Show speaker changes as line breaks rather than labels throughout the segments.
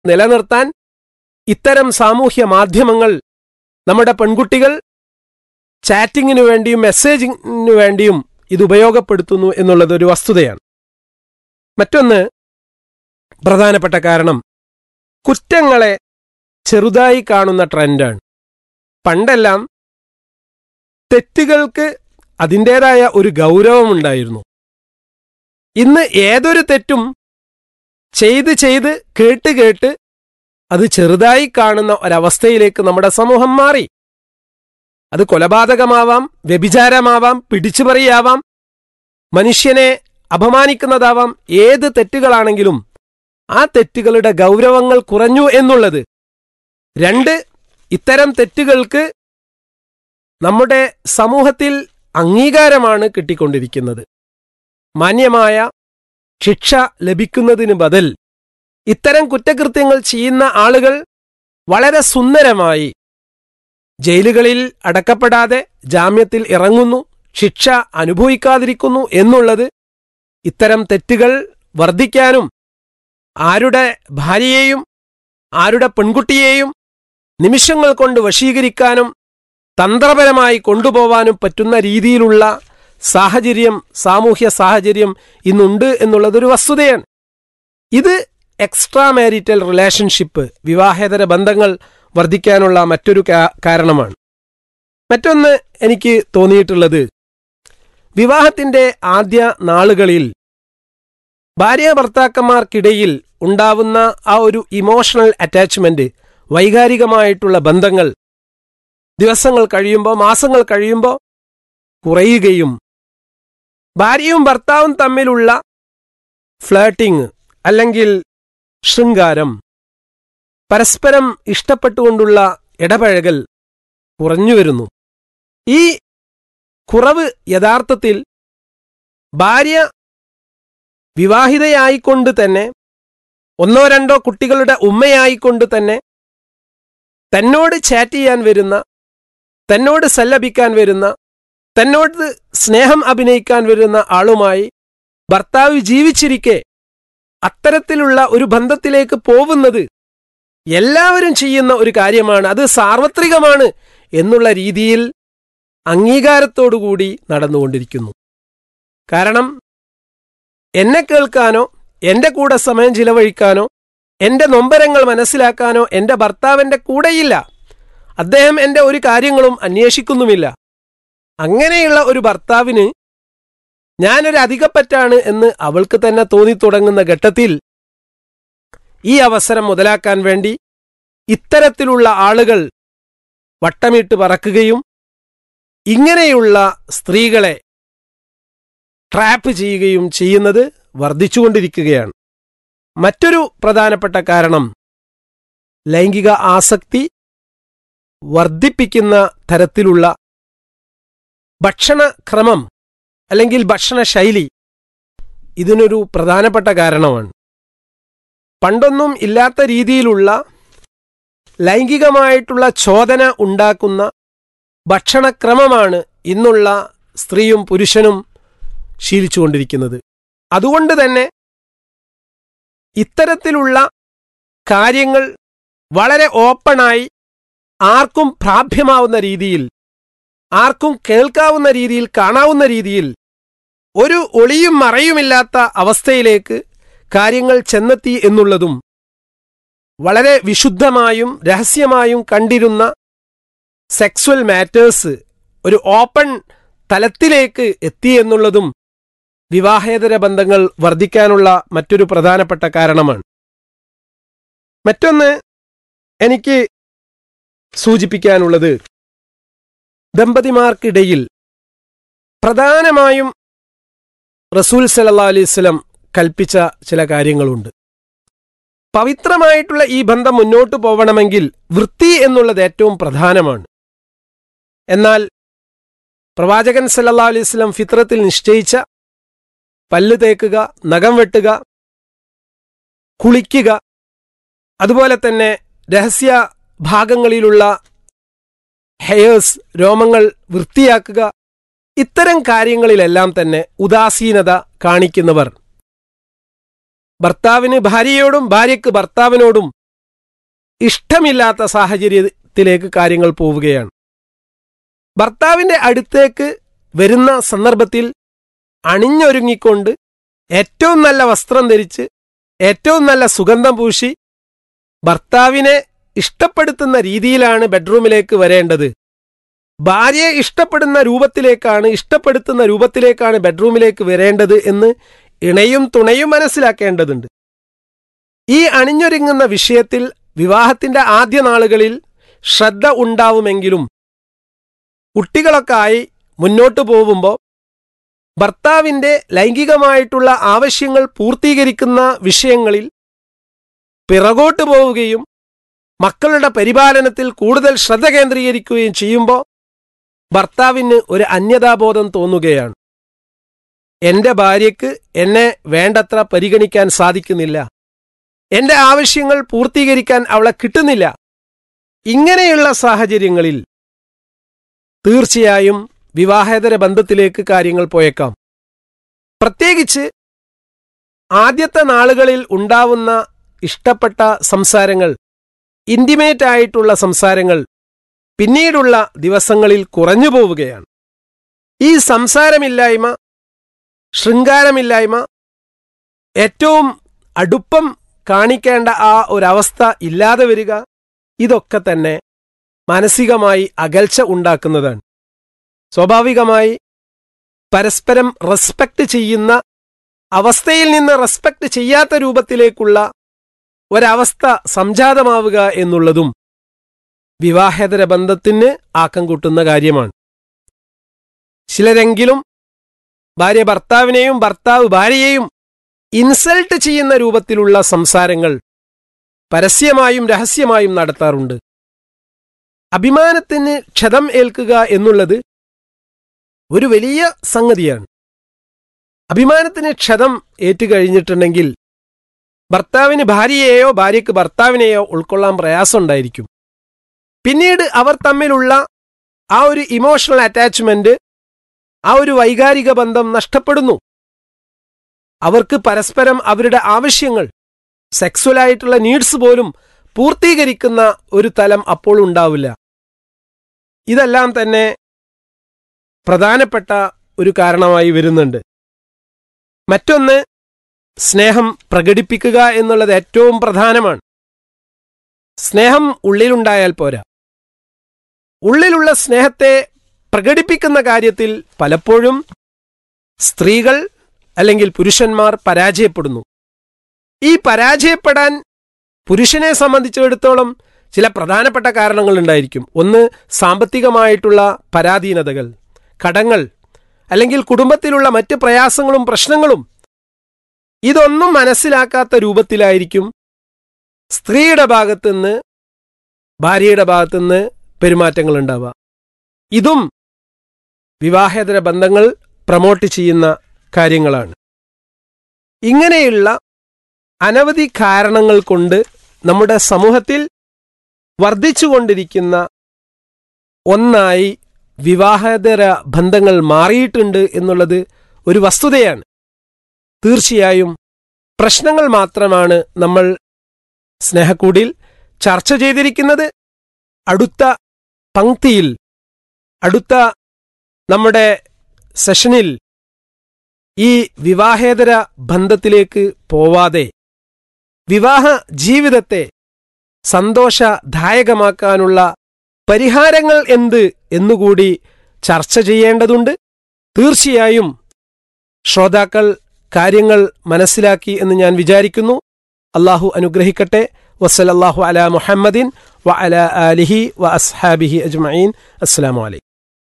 നിലനിർത്താൻ ഇത്തരം സാമൂഹ്യ മാധ്യമങ്ങൾ നമ്മുടെ പെൺകുട്ടികൾ ചാറ്റിങ്ങിനു വേണ്ടിയും മെസ്സേജിങ്ങിനു വേണ്ടിയും ഇത് ഉപയോഗപ്പെടുത്തുന്നു എന്നുള്ളത് ഒരു വസ്തുതയാണ് മറ്റൊന്ന് പ്രധാനപ്പെട്ട കാരണം കുറ്റങ്ങളെ ചെറുതായി കാണുന്ന ട്രെൻഡാണ് പണ്ടെല്ലാം തെറ്റുകൾക്ക് അതിൻ്റെതായ ഒരു ഗൗരവമുണ്ടായിരുന്നു ഇന്ന് ഏതൊരു തെറ്റും ചെയ്ത് ചെയ്ത് കേട്ട് കേട്ട് അത് ചെറുതായി കാണുന്ന ഒരവസ്ഥയിലേക്ക് നമ്മുടെ സമൂഹം മാറി അത് കൊലപാതകമാവാം വ്യഭിചാരമാവാം പിടിച്ചുപറിയാവാം മനുഷ്യനെ അപമാനിക്കുന്നതാവാം ഏത് തെറ്റുകളാണെങ്കിലും ആ തെറ്റുകളുടെ ഗൗരവങ്ങൾ കുറഞ്ഞു എന്നുള്ളത് രണ്ട് ഇത്തരം തെറ്റുകൾക്ക് നമ്മുടെ സമൂഹത്തിൽ അംഗീകാരമാണ് കിട്ടിക്കൊണ്ടിരിക്കുന്നത് മാന്യമായ ശിക്ഷ ലഭിക്കുന്നതിന് ബദൽ ഇത്തരം കുറ്റകൃത്യങ്ങൾ ചെയ്യുന്ന ആളുകൾ വളരെ സുന്ദരമായി ജയിലുകളിൽ അടക്കപ്പെടാതെ ജാമ്യത്തിൽ ഇറങ്ങുന്നു ശിക്ഷ അനുഭവിക്കാതിരിക്കുന്നു എന്നുള്ളത് ഇത്തരം തെറ്റുകൾ വർദ്ധിക്കാനും ആരുടെ ഭാര്യയെയും ആരുടെ പെൺകുട്ടിയെയും നിമിഷങ്ങൾ കൊണ്ട് വശീകരിക്കാനും തന്ത്രപരമായി കൊണ്ടുപോവാനും പറ്റുന്ന രീതിയിലുള്ള സാഹചര്യം സാമൂഹ്യ സാഹചര്യം ഇന്നുണ്ട് എന്നുള്ളതൊരു വസ്തുതയാണ് ഇത് എക്സ്ട്രാ മാരിറ്റൽ റിലേഷൻഷിപ്പ് വിവാഹേതര ബന്ധങ്ങൾ വർദ്ധിക്കാനുള്ള മറ്റൊരു കാ- കാരണമാണ് മറ്റൊന്ന് എനിക്ക് തോന്നിയിട്ടുള്ളത് വിവാഹത്തിന്റെ ആദ്യ നാളുകളിൽ ഭാര്യ ഭർത്താക്കന്മാർക്കിടയിൽ ഉണ്ടാവുന്ന ആ ഒരു ഇമോഷണൽ അറ്റാച്ച്മെന്റ് വൈകാരികമായിട്ടുള്ള ബന്ധങ്ങൾ ദിവസങ്ങൾ കഴിയുമ്പോൾ മാസങ്ങൾ കഴിയുമ്പോൾ കുറയുകയും ഭാര്യയും ഭർത്താവും തമ്മിലുള്ള ഫ്ലേട്ടിംഗ് അല്ലെങ്കിൽ ശൃംഗാരം പരസ്പരം ഇഷ്ടപ്പെട്ടുകൊണ്ടുള്ള ഇടപഴകൽ കുറഞ്ഞു വരുന്നു ഈ കുറവ് യഥാർത്ഥത്തിൽ ഭാര്യ വിവാഹിതയായിക്കൊണ്ട് തന്നെ ഒന്നോ രണ്ടോ കുട്ടികളുടെ ഉമ്മയായിക്കൊണ്ട് തന്നെ തന്നോട് ചാറ്റ് ചെയ്യാൻ വരുന്ന തന്നോട് സല്ലപിക്കാൻ വരുന്ന തന്നോട് സ്നേഹം അഭിനയിക്കാൻ വരുന്ന ആളുമായി ഭർത്താവ് ജീവിച്ചിരിക്കെ അത്തരത്തിലുള്ള ഒരു ബന്ധത്തിലേക്ക് പോകുന്നത് എല്ലാവരും ചെയ്യുന്ന ഒരു കാര്യമാണ് അത് സാർവത്രികമാണ് എന്നുള്ള രീതിയിൽ അംഗീകാരത്തോടുകൂടി നടന്നുകൊണ്ടിരിക്കുന്നു കാരണം എന്നെ കേൾക്കാനോ എന്റെ കൂടെ സമയം ചിലവഴിക്കാനോ എന്റെ നൊമ്പരങ്ങൾ മനസ്സിലാക്കാനോ എന്റെ ഭർത്താവിന്റെ കൂടെയില്ല അദ്ദേഹം എന്റെ ഒരു കാര്യങ്ങളും അന്വേഷിക്കുന്നുമില്ല അങ്ങനെയുള്ള ഒരു ഭർത്താവിന് ഞാനൊരു അധികപ്പറ്റാണ് എന്ന് അവൾക്ക് തന്നെ തോന്നിത്തുടങ്ങുന്ന ഘട്ടത്തിൽ ഈ അവസരം മുതലാക്കാൻ വേണ്ടി ഇത്തരത്തിലുള്ള ആളുകൾ വട്ടമിട്ട് പറക്കുകയും ഇങ്ങനെയുള്ള സ്ത്രീകളെ ട്രാപ്പ് ചെയ്യുകയും ചെയ്യുന്നത് വർദ്ധിച്ചുകൊണ്ടിരിക്കുകയാണ് മറ്റൊരു പ്രധാനപ്പെട്ട കാരണം ലൈംഗിക ആസക്തി വർദ്ധിപ്പിക്കുന്ന തരത്തിലുള്ള ഭക്ഷണക്രമം അല്ലെങ്കിൽ ഭക്ഷണശൈലി ഇതിനൊരു പ്രധാനപ്പെട്ട കാരണമാണ് പണ്ടൊന്നും ഇല്ലാത്ത രീതിയിലുള്ള ലൈംഗികമായിട്ടുള്ള ചോദന ഉണ്ടാക്കുന്ന ഭക്ഷണക്രമമാണ് ഇന്നുള്ള സ്ത്രീയും പുരുഷനും ശീലിച്ചുകൊണ്ടിരിക്കുന്നത് അതുകൊണ്ട് തന്നെ ഇത്തരത്തിലുള്ള കാര്യങ്ങൾ വളരെ ഓപ്പണായി ആർക്കും പ്രാപ്യമാവുന്ന രീതിയിൽ ആർക്കും കേൾക്കാവുന്ന രീതിയിൽ കാണാവുന്ന രീതിയിൽ ഒരു ഒളിയും മറയുമില്ലാത്ത അവസ്ഥയിലേക്ക് കാര്യങ്ങൾ ചെന്നെത്തി എന്നുള്ളതും വളരെ വിശുദ്ധമായും രഹസ്യമായും കണ്ടിരുന്ന സെക്സ്വൽ മാറ്റേഴ്സ് ഒരു ഓപ്പൺ തലത്തിലേക്ക് എത്തി എന്നുള്ളതും വിവാഹേതര ബന്ധങ്ങൾ വർദ്ധിക്കാനുള്ള മറ്റൊരു പ്രധാനപ്പെട്ട കാരണമാണ് മറ്റൊന്ന് എനിക്ക് സൂചിപ്പിക്കാനുള്ളത് ദമ്പതിമാർക്കിടയിൽ പ്രധാനമായും റസൂൽ സലല്ലാ അലൈവലം കൽപ്പിച്ച ചില കാര്യങ്ങളുണ്ട് പവിത്രമായിട്ടുള്ള ഈ ബന്ധം മുന്നോട്ട് പോവണമെങ്കിൽ വൃത്തി എന്നുള്ളത് ഏറ്റവും പ്രധാനമാണ് എന്നാൽ പ്രവാചകൻ സല്ലല്ലാ അലൈഹി വസല്ലം ഫിത്രത്തിൽ നിശ്ചയിച്ച പല്ല് തേക്കുക നഖം വെട്ടുക കുളിക്കുക അതുപോലെ തന്നെ രഹസ്യ ഭാഗങ്ങളിലുള്ള ഹെയേഴ്സ് രോമങ്ങൾ വൃത്തിയാക്കുക ഇത്തരം കാര്യങ്ങളിലെല്ലാം തന്നെ ഉദാസീനത കാണിക്കുന്നവർ ഭർത്താവിന് ഭാര്യയോടും ഭാര്യയ്ക്ക് ഭർത്താവിനോടും ഇഷ്ടമില്ലാത്ത സാഹചര്യത്തിലേക്ക് കാര്യങ്ങൾ പോവുകയാണ് ഭർത്താവിന്റെ അടുത്തേക്ക് വരുന്ന സന്ദർഭത്തിൽ അണിഞ്ഞൊരുങ്ങിക്കൊണ്ട് ഏറ്റവും നല്ല വസ്ത്രം ധരിച്ച് ഏറ്റവും നല്ല സുഗന്ധം പൂശി ഭർത്താവിനെ ഇഷ്ടപ്പെടുത്തുന്ന രീതിയിലാണ് ബെഡ്റൂമിലേക്ക് വരേണ്ടത് ഭാര്യയെ ഇഷ്ടപ്പെടുന്ന രൂപത്തിലേക്കാണ് ഇഷ്ടപ്പെടുത്തുന്ന രൂപത്തിലേക്കാണ് ബെഡ്റൂമിലേക്ക് വരേണ്ടത് എന്ന് ഇണയും തുണയും മനസ്സിലാക്കേണ്ടതുണ്ട് ഈ അണിഞ്ഞൊരുങ്ങുന്ന വിഷയത്തിൽ വിവാഹത്തിന്റെ ആദ്യ നാളുകളിൽ ശ്രദ്ധ ഉണ്ടാവുമെങ്കിലും കുട്ടികളൊക്കെ ആയി മുന്നോട്ടു പോകുമ്പോൾ ഭർത്താവിന്റെ ലൈംഗികമായിട്ടുള്ള ആവശ്യങ്ങൾ പൂർത്തീകരിക്കുന്ന വിഷയങ്ങളിൽ പിറകോട്ട് പോവുകയും മക്കളുടെ പരിപാലനത്തിൽ കൂടുതൽ ശ്രദ്ധ കേന്ദ്രീകരിക്കുകയും ചെയ്യുമ്പോൾ ഭർത്താവിന് ഒരു അന്യതാബോധം തോന്നുകയാണ് എന്റെ ഭാര്യയ്ക്ക് എന്നെ വേണ്ടത്ര പരിഗണിക്കാൻ സാധിക്കുന്നില്ല എന്റെ ആവശ്യങ്ങൾ പൂർത്തീകരിക്കാൻ അവളെ കിട്ടുന്നില്ല ഇങ്ങനെയുള്ള സാഹചര്യങ്ങളിൽ തീർച്ചയായും വിവാഹേതര ബന്ധത്തിലേക്ക് കാര്യങ്ങൾ പോയേക്കാം പ്രത്യേകിച്ച് ആദ്യത്തെ നാളുകളിൽ ഉണ്ടാവുന്ന ഇഷ്ടപ്പെട്ട സംസാരങ്ങൾ ഇന്റിമേറ്റ് ആയിട്ടുള്ള സംസാരങ്ങൾ പിന്നീടുള്ള ദിവസങ്ങളിൽ കുറഞ്ഞു പോവുകയാണ് ഈ സംസാരമില്ലായ്മ ശൃംഗാരമില്ലായ്മ ഏറ്റവും അടുപ്പം കാണിക്കേണ്ട ആ ഒരവസ്ഥ ഇല്ലാതെ വരിക ഇതൊക്കെ തന്നെ മാനസികമായി അകൽച്ച ഉണ്ടാക്കുന്നതാണ് സ്വാഭാവികമായി പരസ്പരം റെസ്പെക്ട് ചെയ്യുന്ന അവസ്ഥയിൽ നിന്ന് റെസ്പെക്ട് ചെയ്യാത്ത രൂപത്തിലേക്കുള്ള ഒരവസ്ഥ സംജാതമാവുക എന്നുള്ളതും വിവാഹേതര ബന്ധത്തിന് ആക്കം കൂട്ടുന്ന കാര്യമാണ് ചിലരെങ്കിലും ഭാര്യ ഭർത്താവിനെയും ഭർത്താവ് ഭാര്യയെയും ഇൻസൾട്ട് ചെയ്യുന്ന രൂപത്തിലുള്ള സംസാരങ്ങൾ പരസ്യമായും രഹസ്യമായും നടത്താറുണ്ട് അഭിമാനത്തിന് ക്ഷതം ഏൽക്കുക എന്നുള്ളത് ഒരു വലിയ സംഗതിയാണ് അഭിമാനത്തിന് ക്ഷതം ഏറ്റുകഴിഞ്ഞിട്ടുണ്ടെങ്കിൽ ഭർത്താവിന് ഭാര്യയെയോ ഭാര്യയ്ക്ക് ഭർത്താവിനെയോ ഉൾക്കൊള്ളാൻ പ്രയാസമുണ്ടായിരിക്കും പിന്നീട് അവർ തമ്മിലുള്ള ആ ഒരു ഇമോഷണൽ അറ്റാച്ച്മെന്റ് ആ ഒരു വൈകാരിക ബന്ധം നഷ്ടപ്പെടുന്നു അവർക്ക് പരസ്പരം അവരുടെ ആവശ്യങ്ങൾ സെക്സ്വലായിട്ടുള്ള നീഡ്സ് പോലും പൂർത്തീകരിക്കുന്ന ഒരു തലം അപ്പോൾ ഉണ്ടാവില്ല ഇതെല്ലാം തന്നെ പ്രധാനപ്പെട്ട ഒരു കാരണമായി വരുന്നുണ്ട് മറ്റൊന്ന് സ്നേഹം പ്രകടിപ്പിക്കുക എന്നുള്ളത് ഏറ്റവും പ്രധാനമാണ് സ്നേഹം ഉള്ളിലുണ്ടായാൽ പോരാ ഉള്ളിലുള്ള സ്നേഹത്തെ പ്രകടിപ്പിക്കുന്ന കാര്യത്തിൽ പലപ്പോഴും സ്ത്രീകൾ അല്ലെങ്കിൽ പുരുഷന്മാർ പരാജയപ്പെടുന്നു ഈ പരാജയപ്പെടാൻ പുരുഷനെ സംബന്ധിച്ചിടത്തോളം ചില പ്രധാനപ്പെട്ട കാരണങ്ങൾ ഉണ്ടായിരിക്കും ഒന്ന് സാമ്പത്തികമായിട്ടുള്ള പരാധീനതകൾ കടങ്ങൾ അല്ലെങ്കിൽ കുടുംബത്തിലുള്ള മറ്റ് പ്രയാസങ്ങളും പ്രശ്നങ്ങളും ഇതൊന്നും മനസ്സിലാക്കാത്ത രൂപത്തിലായിരിക്കും സ്ത്രീയുടെ ഭാഗത്തുനിന്ന് ഭാര്യയുടെ ഭാഗത്തുനിന്ന് പെരുമാറ്റങ്ങൾ ഉണ്ടാവുക ഇതും വിവാഹേതര ബന്ധങ്ങൾ പ്രമോട്ട് ചെയ്യുന്ന കാര്യങ്ങളാണ് ഇങ്ങനെയുള്ള അനവധി കാരണങ്ങൾ കൊണ്ട് നമ്മുടെ സമൂഹത്തിൽ വർദ്ധിച്ചുകൊണ്ടിരിക്കുന്ന ഒന്നായി വിവാഹേതര ബന്ധങ്ങൾ മാറിയിട്ടുണ്ട് എന്നുള്ളത് ഒരു വസ്തുതയാണ് തീർച്ചയായും പ്രശ്നങ്ങൾ മാത്രമാണ് നമ്മൾ സ്നേഹക്കൂടിൽ ചർച്ച ചെയ്തിരിക്കുന്നത് അടുത്ത പങ്ക്തിയിൽ അടുത്ത നമ്മുടെ സെഷനിൽ ഈ വിവാഹേതര ബന്ധത്തിലേക്ക് പോവാതെ വിവാഹ ജീവിതത്തെ സന്തോഷദായകമാക്കാനുള്ള പരിഹാരങ്ങൾ എന്ത് എന്നുകൂടി ചർച്ച ചെയ്യേണ്ടതുണ്ട് തീർച്ചയായും ശ്രോതാക്കൾ കാര്യങ്ങൾ മനസ്സിലാക്കി എന്ന് ഞാൻ വിചാരിക്കുന്നു അള്ളാഹു അനുഗ്രഹിക്കട്ടെ വസലല്ലാഹു അല മുഹമ്മദിൻ വ അല ആലിഹി വ അസ്ഹാബിഹി അജ്മഈൻ അസ്സലാമു അലൈക്കും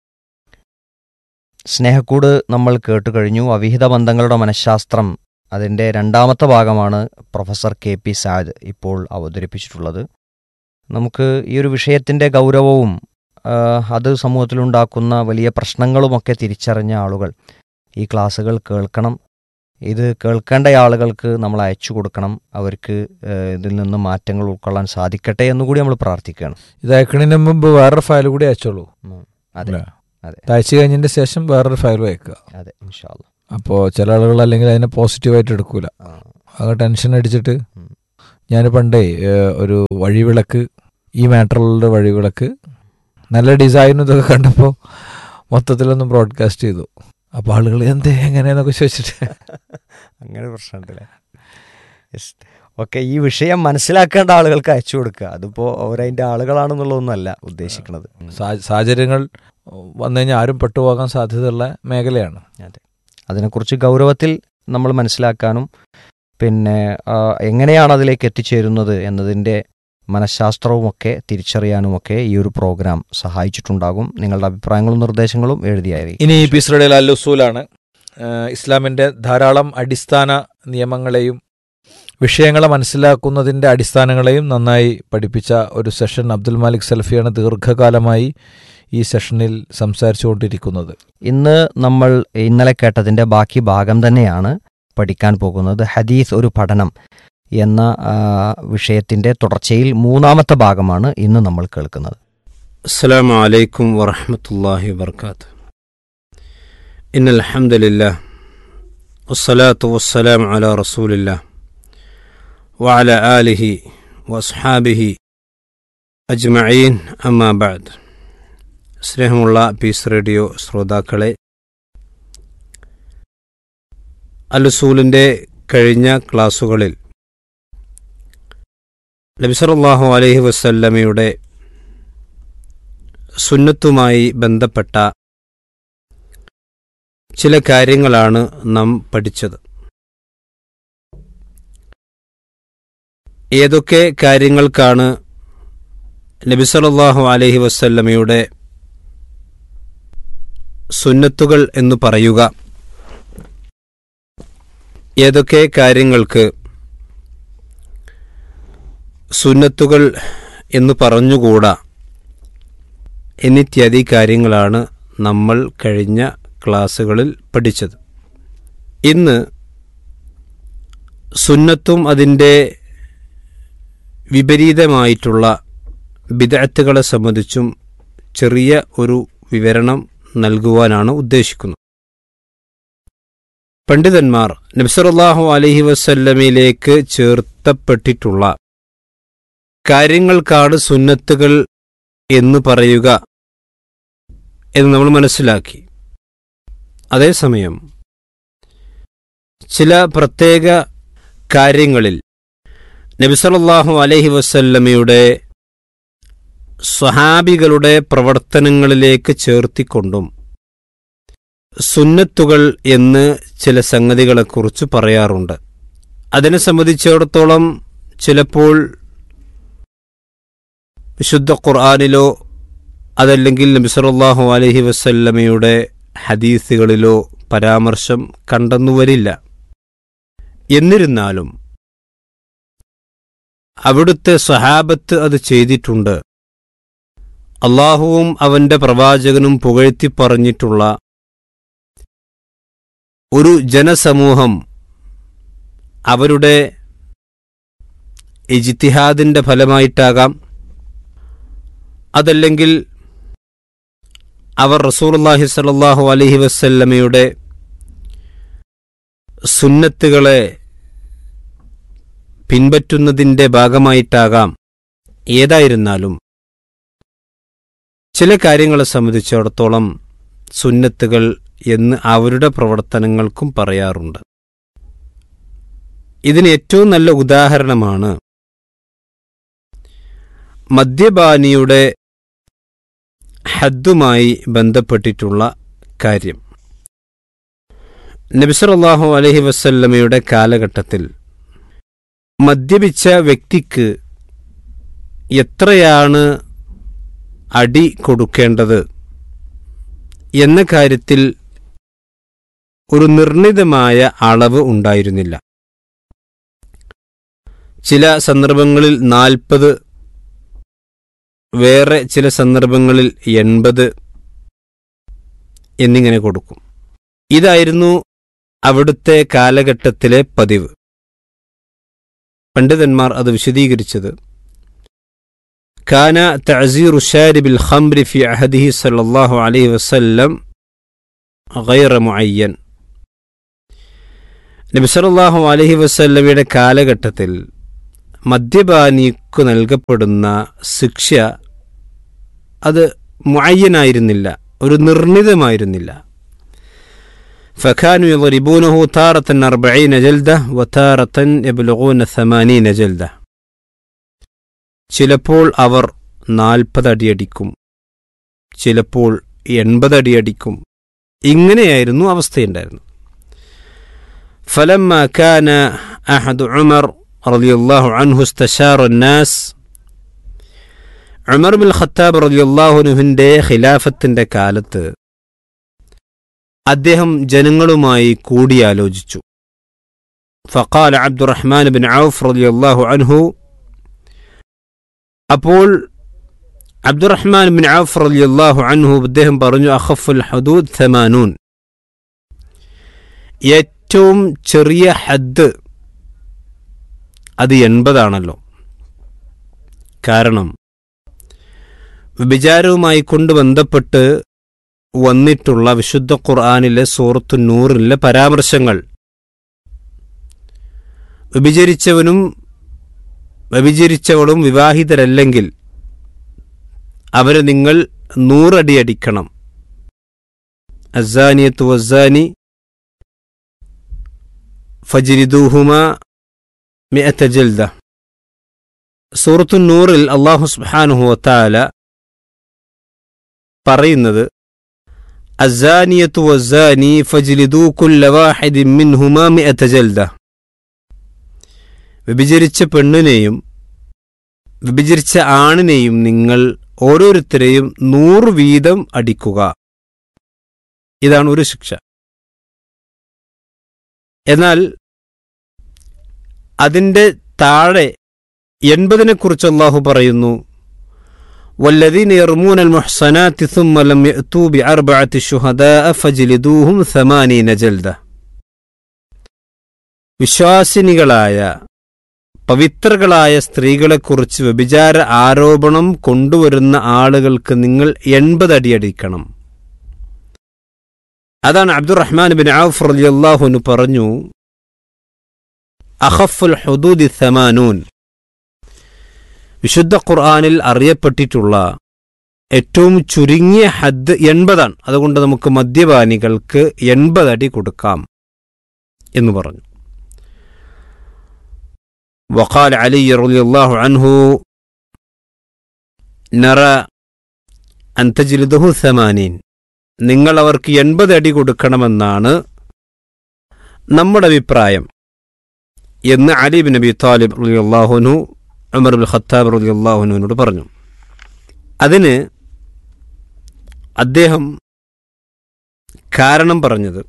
സ്നേഹക്കൂട് നമ്മൾ കേട്ടു കഴിഞ്ഞു അവിഹിത ബന്ധങ്ങളുടെ മനഃശാസ്ത്രം അതിൻ്റെ രണ്ടാമത്തെ ഭാഗമാണ് പ്രൊഫസർ കെ പി സാദ് ഇപ്പോൾ അവതരിപ്പിച്ചിട്ടുള്ളത് നമുക്ക് ഈ ഒരു വിഷയത്തിൻ്റെ ഗൗരവവും ആ, അത് സമൂഹത്തിലുണ്ടാക്കുന്ന വലിയ പ്രശ്നങ്ങളുമൊക്കെ തിരിച്ചറിഞ്ഞ ആളുകൾ ഈ ക്ലാസ്സുകൾ കേൾക്കണം ഇത് കേൾക്കേണ്ട ആളുകൾക്ക് നമ്മൾ അയച്ചു കൊടുക്കണം അവർക്ക് ആ, ഇതിൽ നിന്ന് മാറ്റങ്ങൾ ഉൾക്കൊള്ളാൻ സാധിക്കട്ടെ എന്നുകൂടി നമ്മൾ പ്രാർത്ഥിക്കുകയാണ്
ഇത് അയക്കണതിന് മുമ്പ് വേറൊരു ഫയൽ കൂടി അയച്ചോളൂ
ഉം. അതെ
അല്ലേ?
അതെ
ഇത് അയച്ചു കഴിഞ്ഞതിന്റെ ശേഷം വേറൊരു ഫയൽ അയക്കുക
അതെ ഇൻഷാല്ല
അപ്പോൾ ചില ആളുകൾ അല്ലെങ്കിൽ അതിനെ പോസിറ്റീവായിട്ട് എടുക്കൂല ആകെ ടെൻഷൻ അടിച്ചിട്ട്
ഉം.
ഞാൻ പണ്ടേ ഏഹ്, ഒരു വഴിവിളക്ക് ഈ മാറ്ററുകളുടെ വഴിവിളക്ക് നല്ല ഡിസൈനും ഇതൊക്കെ കണ്ടപ്പോൾ മൊത്തത്തിലൊന്ന് ബ്രോഡ്കാസ്റ്റ് ചെയ്തു അപ്പോൾ ആളുകൾ എന്തേ എങ്ങനെയെന്നൊക്കെ ചോദിച്ചിട്ട്
അങ്ങനെ പ്രശ്നമുണ്ടല്ലേ യെസ് ഓക്കെ ഈ വിഷയം മനസ്സിലാക്കേണ്ട ആളുകൾക്ക് അയച്ചു കൊടുക്കുക അതിപ്പോൾ അവരതിൻ്റെ ആളുകളാണെന്നുള്ളതൊന്നുമല്ല ഉദ്ദേശിക്കുന്നത് ഉം.
സാ- സാഹചര്യങ്ങൾ വന്നു കഴിഞ്ഞാൽ ആരും പെട്ടുപോകാൻ സാധ്യതയുള്ള മേഖലയാണ്
അതിനെക്കുറിച്ച് ഗൗരവത്തിൽ നമ്മൾ മനസ്സിലാക്കാനും പിന്നെ ആ, എങ്ങനെയാണ് അതിലേക്ക് എത്തിച്ചേരുന്നത് എന്നതിൻ്റെ മനഃശാസ്ത്രവുമൊക്കെ തിരിച്ചറിയാനുമൊക്കെ ഈ ഒരു പ്രോഗ്രാം സഹായിച്ചിട്ടുണ്ടാകും നിങ്ങളുടെ അഭിപ്രായങ്ങളും നിർദ്ദേശങ്ങളും എഴുതിയായിരിക്കും
ഇനി പീസ് റേഡിയോ അൽ ഉസൂലാണ് ഏഹ് ഇസ്ലാമിൻ്റെ ധാരാളം അടിസ്ഥാന നിയമങ്ങളെയും വിഷയങ്ങളെ മനസ്സിലാക്കുന്നതിൻ്റെ അടിസ്ഥാനങ്ങളെയും നന്നായി പഠിപ്പിച്ച ഒരു സെഷൻ അബ്ദുൽ മാലിക് സൽഫിയാണ് ദീർഘകാലമായി ഈ സെഷനിൽ സംസാരിച്ചുകൊണ്ടിരിക്കുന്നത്
ഇന്ന് നമ്മൾ ഇന്നലെ കേട്ടതിൻ്റെ ബാക്കി ഭാഗം തന്നെയാണ് പഠിക്കാൻ പോകുന്നത് ഹദീസ് ഒരു പഠനം എന്ന ആ, വിഷയത്തിൻ്റെ തുടർച്ചയിൽ മൂന്നാമത്തെ ഭാഗമാണ് ഇന്ന് നമ്മൾ കേൾക്കുന്നത്
السلام عليكم ورحمة الله وبركاته إن الحمد لله والصلاة والسلام على رسول الله وعلى آله وأصحابه أجمعين أما بعد സ്നേഹമുള്ള പീസ് റേഡിയോ ശ്രോതാക്കളെ അലുസൂലിൻ്റെ കഴിഞ്ഞ ക്ലാസ്സുകളിൽ നബിസറല്ലാഹു അലൈഹി വസല്ലമയുടെ സുന്നത്തുമായി ബന്ധപ്പെട്ട ചില കാര്യങ്ങളാണ് നാം പഠിച്ചത് ഏതൊക്കെ കാര്യങ്ങൾക്കാണ് നബിസലല്ലാഹു അലൈഹി വസല്ലമയുടെ സുന്നത്തുകൾ എന്ന് പറയുക ഏതൊക്കെ കാര്യങ്ങൾക്ക് സുന്നത്തുകൾ എന്ന് പറഞ്ഞുകൂടാ എന്നിത്യാദി കാര്യങ്ങളാണ് നമ്മൾ കഴിഞ്ഞ ക്ലാസ്സുകളിൽ പഠിച്ചത് ഇന്ന് സുന്നത്തും അതിൻ്റെ വിപരീതമായിട്ടുള്ള ബിദഅത്തുകളെ സംബന്ധിച്ചും ചെറിയ ഒരു വിവരണം നൽകുവാനാണ് ഉദ്ദേശിക്കുന്നത് പണ്ഡിതന്മാർ നബ്സറുല്ലാഹു അലഹി വസല്ലമയിലേക്ക് ചേർത്തപ്പെട്ടിട്ടുള്ള കാര്യങ്ങൾക്കാണ് സുന്നത്തുകൾ എന്ന് പറയുക എന്ന് നമ്മൾ മനസ്സിലാക്കി അതേസമയം ചില പ്രത്യേക കാര്യങ്ങളിൽ നബിസലല്ലാഹു അലഹി വസല്ലമയുടെ സ്വഹാബികളുടെ പ്രവർത്തനങ്ങളിലേക്ക് ചേർത്തിക്കൊണ്ടും സുന്നത്തുകൾ എന്ന് ചില സംഗതികളെക്കുറിച്ച് പറയാറുണ്ട് അതിനെ സംബന്ധിച്ചിടത്തോളം ചിലപ്പോൾ വിശുദ്ധ ഖുർആാനിലോ അതല്ലെങ്കിൽ നബിസറല്ലാഹു അലഹി വസല്ലമയുടെ ഹദീസുകളിലോ പരാമർശം കണ്ടെന്നുവരില്ല എന്നിരുന്നാലും അവിടുത്തെ സ്വഹാബത്ത് അത് ചെയ്തിട്ടുണ്ട് അള്ളാഹുവും അവന്റെ പ്രവാചകനും പുകഴ്ത്തി പറഞ്ഞിട്ടുള്ള ഒരു ജനസമൂഹം അവരുടെ ഇജിത്തിഹാദിന്റെ ഫലമായിട്ടാകാം അതല്ലെങ്കിൽ അവർ റസൂലുള്ളാഹി സ്വല്ലല്ലാഹു അലൈഹി വസല്ലമയുടെ സുന്നത്തുകളെ പിൻപറ്റുന്നതിൻ്റെ ഭാഗമായിട്ടാകാം ഏതായിരുന്നാലും ചില കാര്യങ്ങളെ സംബന്ധിച്ചിടത്തോളം സുന്നത്തുകൾ എന്ന് അവരുടെ പ്രവർത്തനങ്ങൾക്കും പറയാറുണ്ട് ഇതിന് ഏറ്റവും നല്ല ഉദാഹരണമാണ് മദ്യപാനിയുടെ ഹദ്ദുമായി ബന്ധപ്പെട്ടിട്ടുള്ള കാര്യം നബിസറല്ലാഹു അലഹി വസല്ലമയുടെ കാലഘട്ടത്തിൽ മദ്യപിച്ച വ്യക്തിക്ക് എത്രയാണ് അടി കൊടുക്കേണ്ടത് എന്ന കാര്യത്തിൽ ഒരു നിർണിതമായ അളവ് ഉണ്ടായിരുന്നില്ല ചില സന്ദർഭങ്ങളിൽ നാൽപ്പത് വേറെ ചില സന്ദർഭങ്ങളിൽ എൺപത് എന്നിങ്ങനെ കൊടുക്കും ഇതായിരുന്നു അവിടുത്തെ കാലഘട്ടത്തിലെ പതിവ് പണ്ഡിതന്മാർ അത് വിശദീകരിച്ചത് കാന തഅസീർ ഷാരിബിൽ ഖംറി ഫി അഹദിഹി സല്ലല്ലാഹു അലൈഹി വസല്ലം ഗൈറ മുഅയ്യൻ നബി സല്ലല്ലാഹു അലൈഹി വസല്ലമയുടെ കാലഘട്ടത്തിൽ മദ്യപാനിക്ക് നൽകപ്പെടുന്ന ശിക്ഷ അത് മുഅയ്യനായിരുന്നില്ല ഒരു നിർണിതമായിരുന്നില്ല فكانوا يضربونه تارة أربعين جلدة وتارة يبلغون ثمانين جلدة ചിലപ്പോൾ അവർ നാൽപ്പത് അടിയടിക്കും ചിലപ്പോൾ എൺപത് അടിയടിക്കും ഇങ്ങനെയായിരുന്നു അവസ്ഥയുണ്ടായിരുന്നു فلما كان أحد عمر رضي الله عنه استشار الناس ഉമർ ബിൻ ഖത്താബ് റളിയല്ലാഹുനുവിൻ്റെ ഖിലാഫത്തിൻ്റെ കാലത്ത് അദ്ദേഹം ജനങ്ങളുമായി കൂടിയാലോചിച്ചു ഫഖാൽ അബ്ദുറഹ്മാൻ ബിൻ ഔഫ് റളിയല്ലാഹു അൻഹു അപ്പോൾ അബ്ദുറഹ്മാൻ ബിൻ ഔഫ് റളിയല്ലാഹു അൻഹു അദ്ദേഹം പറഞ്ഞു അഖഫുൽ ഹദൂദ് തമാനൂൻ ഏറ്റവും ചെറിയ ഹദ് അത് എൺപതാണല്ലോ കാരണം വിചാരവുമായി കൊണ്ട് ബന്ധപ്പെട്ട് വന്നിട്ടുള്ള വിശുദ്ധ ഖുർആാനിലെ സൂറത്തു നൂറിലെ പരാമർശങ്ങൾ വ്യഭിചരിച്ചവനും വ്യഭിചരിച്ചവളും വിവാഹിതരല്ലെങ്കിൽ അവരെ നിങ്ങൾ നൂറടി അടിക്കണം അസാനിയത്ത് വസാനി ഫജിരിദൂഹുമ മിഅത്ത ജൽദ സൂറത്തു നൂറിൽ അള്ളാഹു സുബ്ഹാനഹു വത്താല പറയുന്നത് അസാനിയത്തു വസാനി ഫജിലിദൂ കുല്ല വാഹിദിൻ മിൻഹുമാ മിഅത്ത ജൽദ വ്യഭിചരിച്ച പെണ്ണിനെയും വ്യഭിചരിച്ച ആണിനെയും നിങ്ങൾ ഓരോരുത്തരെയും നൂറ് വീതം അടിക്കുക ഇതാണ് ഒരു ശിക്ഷ എന്നാൽ അതിൻ്റെ താഴെ എൺപതിനെക്കുറിച്ച് അള്ളാഹു പറയുന്നു والذين يرمون المحصنات ثم لم يأتوا بأربعة شهداء فجلدوهم ثمانين جلدة വിശ്വാസിനികളായ പവിത്രകളായ സ്ത്രീകളെക്കുറിച്ച് വ്യഭിചാര ആരോപണം കൊണ്ടുവരുന്ന ആളുകൾക്ക് നിങ്ങൾ എൺപത് അടിയടിക്കണം അതാണ് അബ്ദുറഹ്മാൻ ബിൻ ഔഫ് റളിയല്ലാഹുനു പറഞ്ഞു അഖഫുൽ ഹുദൂദി സമാനൂൻ വിശുദ്ധ ഖുർആാനിൽ അറിയപ്പെട്ടിട്ടുള്ള ഏറ്റവും ചുരുങ്ങിയ ഹദ് എൺപതാണ് അതുകൊണ്ട് നമുക്ക് മദ്യപാനികൾക്ക് എൺപത് അടി കൊടുക്കാം എന്ന് പറഞ്ഞു وقال علي رضي الله عنه نرى أن تجلده ثمانين നിങ്ങൾ അവർക്ക് എൺപത് അടി കൊടുക്കണമെന്നാണ് നമ്മുടെ അഭിപ്രായം എന്ന് അലി ബിൻ നബി താലിബ് റളിയല്ലാഹുനു ഉമർ ബിൻ ഖത്താബ് റളിയല്ലാഹുനുവിനോട് പറഞ്ഞു അതിന് അദ്ദേഹം കാരണം പറഞ്ഞത്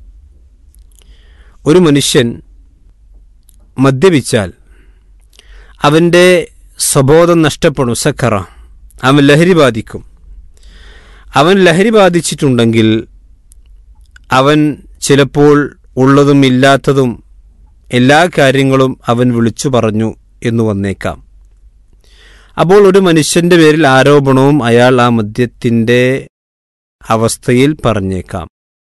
ഒരു മനുഷ്യൻ മദ്യപിച്ചാൽ അവൻ്റെ സ്വബോധം നഷ്ടപ്പെടും സക്കറ അവൻ ലഹരി ബാധിക്കും അവൻ ലഹരി ബാധിച്ചിട്ടുണ്ടെങ്കിൽ അവൻ ചിലപ്പോൾ ഉള്ളതും ഇല്ലാത്തതും എല്ലാ കാര്യങ്ങളും അവൻ വിളിച്ചു പറഞ്ഞു എന്ന് വന്നേക്കാം അപ്പോൾ ഒരു മനുഷ്യന്റെ പേരിൽ ആരോപണവും അയാൾ ആ മദ്യത്തിൻ്റെ അവസ്ഥയിൽ പറഞ്ഞേക്കാം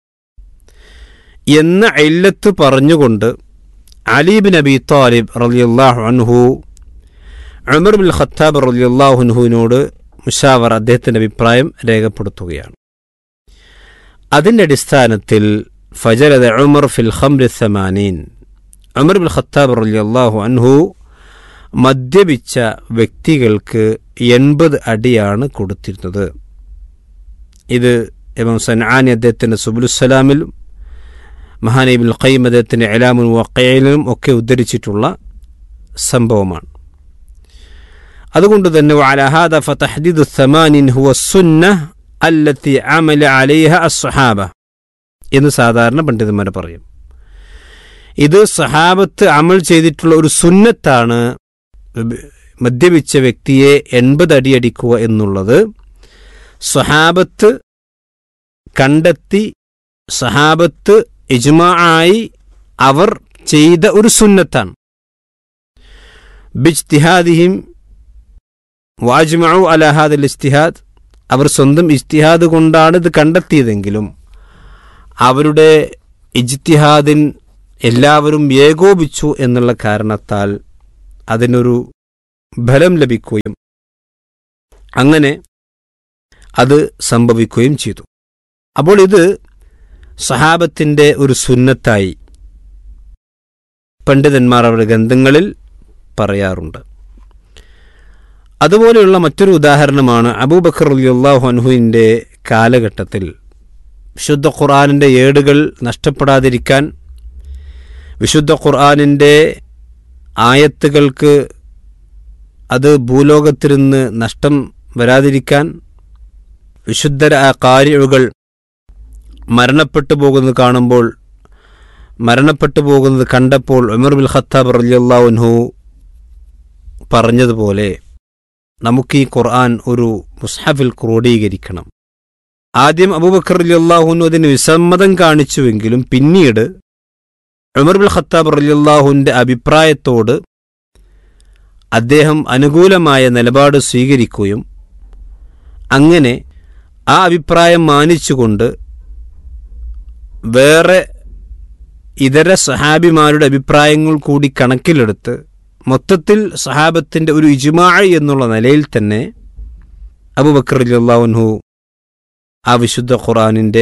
എന്ന ഇല്ലത്ത് പറഞ്ഞുകൊണ്ട് അലീബ് നബി താലിബ് റളിയല്ലാഹു അൻഹു ഉമർ ബിൻ ഖത്താബ് റളിയല്ലാഹു അൻഹുവിനോട് മുഷാവർ അദ്ദേഹത്തിൻ്റെ അഭിപ്രായം രേഖപ്പെടുത്തുകയാണ് അതിൻ്റെ അടിസ്ഥാനത്തിൽ ഫജലദ ഉമർ ഫിൽ ഖംറി സമാനീൻ ഉമർ ബിൻ ഖത്താബ് റളിയല്ലാഹു അൻഹു മദ്യപിച്ച വ്യക്തികൾക്ക് എൺപത് അടിയാണ് കൊടുത്തിരുന്നത് ഇത് ഇമാം സൻആാനി അദ്ദേഹത്തിൻ്റെ സുബുലുസലാമിലും മഹാനബിൽ ഖൈം അദ്ദേഹത്തിൻ്റെ എലാമുൽ വക്കയിലും ഒക്കെ ഉദ്ധരിച്ചിട്ടുള്ള സംഭവമാണ് അതുകൊണ്ട് തന്നെ വഅലഹാദ ഫതഹ്ദീദു സമാനിൻ ഹുവ സുന്ന അല്ലത്തി അമല അലൈഹ അസ്സഹാബ എന്ന് സാധാരണ പണ്ഡിതന്മാർ പറയും ഇത് സഹാബത്ത് അമൽ ചെയ്തിട്ടുള്ള ഒരു സുന്നത്താണ് മദ്യപിച്ച വ്യക്തിയെ എൺപത് അടി അടിക്കുക എന്നുള്ളത് സ്വഹാബത്ത് കണ്ടെത്തി സഹാബത്ത് ഇജ്മാ ആയി അവർ ചെയ്ത ഒരു സുന്നത്താണ് ബിജ്തിഹാദിഹിം വാജ്മഉ അലഹാദൽ ഇസ്തിഹാദ് അവർ സ്വന്തം ഇജ്തിഹാദ് കൊണ്ടാണ് ഇത് കണ്ടെത്തിയതെങ്കിലും അവരുടെ ഇജ്തിഹാദിൻ എല്ലാവരും ഏകോപിച്ചു എന്നുള്ള കാരണത്താൽ അതിനൊരു ഫലം ലഭിക്കുകയും അങ്ങനെ അത് സംഭവിക്കുകയും ചെയ്തു അപ്പോൾ ഇത് സഹാബത്തിൻ്റെ ഒരു സുന്നത്തായി പണ്ഡിതന്മാർ അവരുടെ ഗ്രന്ഥങ്ങളിൽ പറയാറുണ്ട് അതുപോലെയുള്ള മറ്റൊരു ഉദാഹരണമാണ് അബൂബക്കർ അലിയുള്ളാഹു അൻഹുവിൻ്റെ കാലഘട്ടത്തിൽ വിശുദ്ധ ഖുർആാനിൻ്റെ ഏടുകൾ നഷ്ടപ്പെടാതിരിക്കാൻ വിശുദ്ധ ഖുർആാനിൻ്റെ ആയത്തുകൾക്ക് അത് ഭൂലോകത്തിരുന്ന് നഷ്ടം വരാതിരിക്കാൻ വിശുദ്ധ കാര്യകൾ മരണപ്പെട്ടു പോകുന്നത് കാണുമ്പോൾ മരണപ്പെട്ടു പോകുന്നത് കണ്ടപ്പോൾ ഉമർ ബിൽ ഖത്താബ് റലിയല്ലാവുൻഹു പറഞ്ഞതുപോലെ നമുക്ക് ഈ ഖുർആൻ ഒരു മുസ്ഹഫിൽ ക്രോഡീകരിക്കണം ആദ്യം അബൂബക്കർ റലിയല്ലാഹുനു അതിന് വിസമ്മതം കാണിച്ചുവെങ്കിലും പിന്നീട് ഉമർ ബിൽ ഖത്താബ് റലിയല്ലാഹുവിൻ്റെ അഭിപ്രായത്തോട് അദ്ദേഹം അനുകൂലമായ നിലപാട് സ്വീകരിക്കുകയും അങ്ങനെ ആ അഭിപ്രായം മാനിച്ചുകൊണ്ട് വേറെ ഇതര സഹാബിമാരുടെ അഭിപ്രായങ്ങൾ കൂടി കണക്കിലെടുത്ത് മൊത്തത്തിൽ സഹാബത്തിൻ്റെ ഒരു ഇജുമായി എന്നുള്ള നിലയിൽ തന്നെ അബുബക്കർ അള്ളാഹുൻഹു ആ വിശുദ്ധ ഖുറാനിൻ്റെ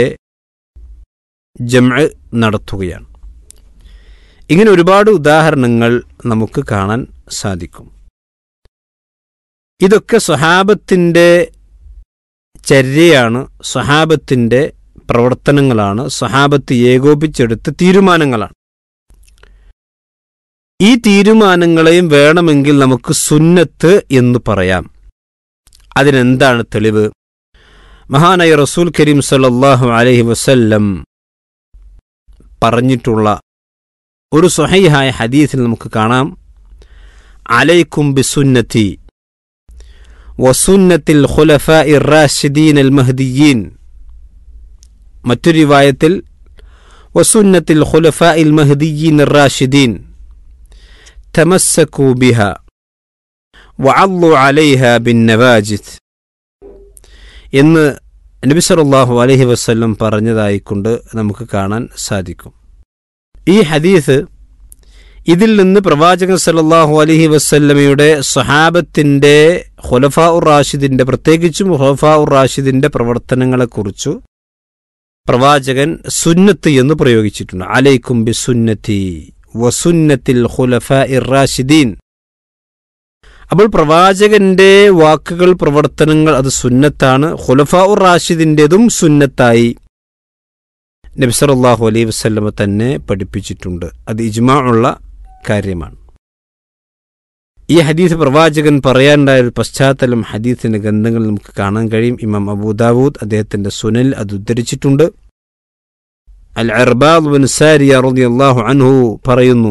ജമ നടത്തുകയാണ് ഇങ്ങനെ ഒരുപാട് ഉദാഹരണങ്ങൾ നമുക്ക് കാണാൻ സാധിക്കും ഇതൊക്കെ സ്വഹാബത്തിൻ്റെ ചര്യയാണ് സ്വഹാബത്തിൻ്റെ പ്രവർത്തനങ്ങളാണ് സ്വഹാബത്ത് ഏകോപിച്ചെടുത്ത തീരുമാനങ്ങളാണ് ഈ തീരുമാനങ്ങളെയും വേണമെങ്കിൽ നമുക്ക് സുന്നത്ത് എന്ന് പറയാം അതിനെന്താണ് തെളിവ് മഹാനായ റസൂൽ കരീം സല്ലാഹു അലഹി വസല്ലം പറഞ്ഞിട്ടുള്ള ഒരു സ്വഹൈഹായ ഹദീസിൽ നമുക്ക് കാണാം അലൈക്കും ബിസുന്നത്തി വസുന്നത്തിൽ ഖുലഫ ഇറാഷിദീൻ അൽ മഹദിയീൻ മറ്റൊരു റിവായത്തിൽ വസുന്നത്തിൽ ഖുലഫ ഇൽ മഹദിയീൻ റാഷിദീൻ തമസ്സക്കൂ ബിഹ വഅല്ലു അലൈഹ ബിൻ നവാജിത് എന്ന് നബി സല്ലല്ലാഹു അലൈഹി വസല്ലം പറഞ്ഞതായിക്കൊണ്ട് നമുക്ക് കാണാൻ സാധിക്കും ഈ ഹദീസ് ഇതിൽ നിന്ന് പ്രവാചകൻ സല്ലല്ലാഹു അലൈഹി വസല്ലമയുടെ സ്വഹാബത്തിൻ്റെ ഖുലഫാ ഉർ റാഷിദിൻ്റെ പ്രത്യേകിച്ചും ഖുലഫാ ഉർ റാഷിദിൻ്റെ പ്രവർത്തനങ്ങളെക്കുറിച്ചു പ്രവാചകൻ സുന്നത്ത് എന്ന് പ്രയോഗിച്ചിട്ടുണ്ട് അലൈക്കും ബി സുന്നത്തി വസുന്നത്തിൽ ഖുലഫ ഇറാഷിദീൻ അപ്പോൾ പ്രവാചകന്റെ വാക്കുകൾ പ്രവർത്തനങ്ങൾ അത് സുന്നത്താണ് ഖുലഫ ഉർ റാഷിദിൻ്റെതും സുന്നത്തായി നബ്സറല്ലാഹു അലൈഹി വസ്ല്ലമ തന്നെ പഠിപ്പിച്ചിട്ടുണ്ട് അത് ഇജ്മാ ഉള്ള കാര്യമാണ് ഈ ഹദീസ് പ്രവാചകൻ പറയാനുണ്ടായ ഒരു പശ്ചാത്തലം ഹദീസിന്റെ ഗ്രന്ഥങ്ങൾ നമുക്ക് കാണാൻ കഴിയും ഇമാം അബൂദാവൂദ് അദ്ദേഹത്തിന്റെ സുനൽ അത് ഉദ്ധരിച്ചിട്ടുണ്ട് അൽ അർബാദ് ബിൻ സാരിയ റളിയല്ലാഹു അൻഹു പറയുന്നു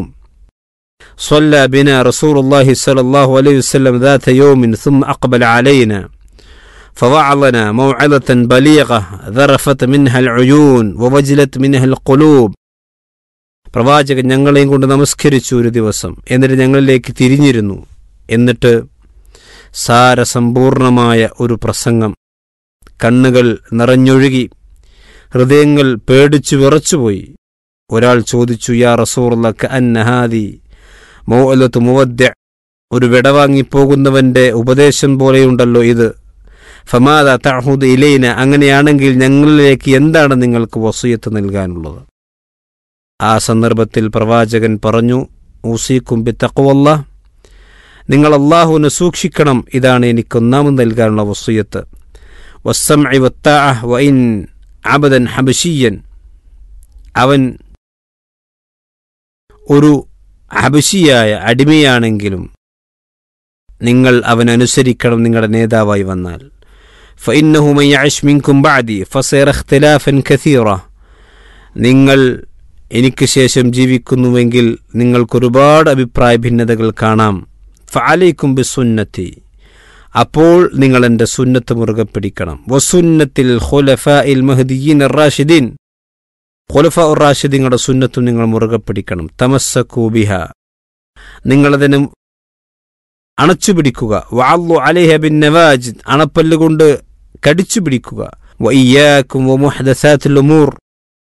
صلى بنا رسول الله صلى الله عليه وسلم ذات يوم ثم أقبل علينا فوعظنا موعظة بليغة ذرفت منها العيون ووجلت منها القلوب പ്രവാചകൻ ഞങ്ങളെയും കൊണ്ട് നമസ്കരിച്ചു ഒരു ദിവസം എന്നിട്ട് ഞങ്ങളിലേക്ക് തിരിഞ്ഞിരുന്നു എന്നിട്ട് സാരസമ്പൂർണമായ ഒരു പ്രസംഗം കണ്ണുകൾ നിറഞ്ഞൊഴുകി ഹൃദയങ്ങൾ പേടിച്ചു വിറച്ചുപോയി ഒരാൾ ചോദിച്ചു യാ റസൂർലക്ക് അന്നഹാദി മൗഅലത്ത് മുവദ്യ ഒരു വിടവാങ്ങിപ്പോകുന്നവന്റെ ഉപദേശം പോലെയുണ്ടല്ലോ ഇത് ഫമാദ തഹുദ് ഇലൈന അങ്ങനെയാണെങ്കിൽ ഞങ്ങളിലേക്ക് എന്താണ് നിങ്ങൾക്ക് വസൂയത്ത് നൽകാനുള്ളത് ആ സന്ദർഭത്തിൽ പ്രവാചകൻ പറഞ്ഞു ഊസിക്കും ബി തക്കുവല്ല നിങ്ങൾ അള്ളാഹുവിനെ സൂക്ഷിക്കണം ഇതാണ് എനിക്കൊന്നാമത് നൽകാനുള്ള വസൂയത്ത് വസ്സം വൈൻ അബദൻ ഹബശീയൻ അവൻ ഒരു ഹബശിയായ അടിമയാണെങ്കിലും നിങ്ങൾ അവൻ അനുസരിക്കണം നിങ്ങളുടെ നേതാവായി വന്നാൽ فإنه من يعش منكم بعدي فسير اختلافا كثيرا നിങ്ങൾ എനിക്ക് ശേഷം ജീവിക്കുന്നുവെങ്കിൽ നിങ്ങൾക്കൊരുപാട് അഭിപ്രായ ഭിന്നതകൾ കാണാം ഫഅലൈക്കും ബിസുന്നത്തി അപ്പോൾ നിങ്ങൾ എൻ്റെ സുന്നത്ത് മുറുകെ പിടിക്കണം വസുന്നത്തിൽ ഖുലഫ ഇൽ മഹദിയീൻ റാഷിദീൻ ഖുലഫ ഉർ റാഷിദീങ്ങളുടെ സുന്നത്തും നിങ്ങൾ മുറുകെ പിടിക്കണം തമസ്സക്കൂബിഹ നിങ്ങളതിന് അണച്ചു പിടിക്കുക വാള്ളു അലൈഹ ബിൻ നവാജിദ് അണപ്പല്ലുകൊണ്ട് കടിച്ചു പിടിക്കുക വയ്യാക്കും വമുഹദസാത്തുൽ ഉമൂർ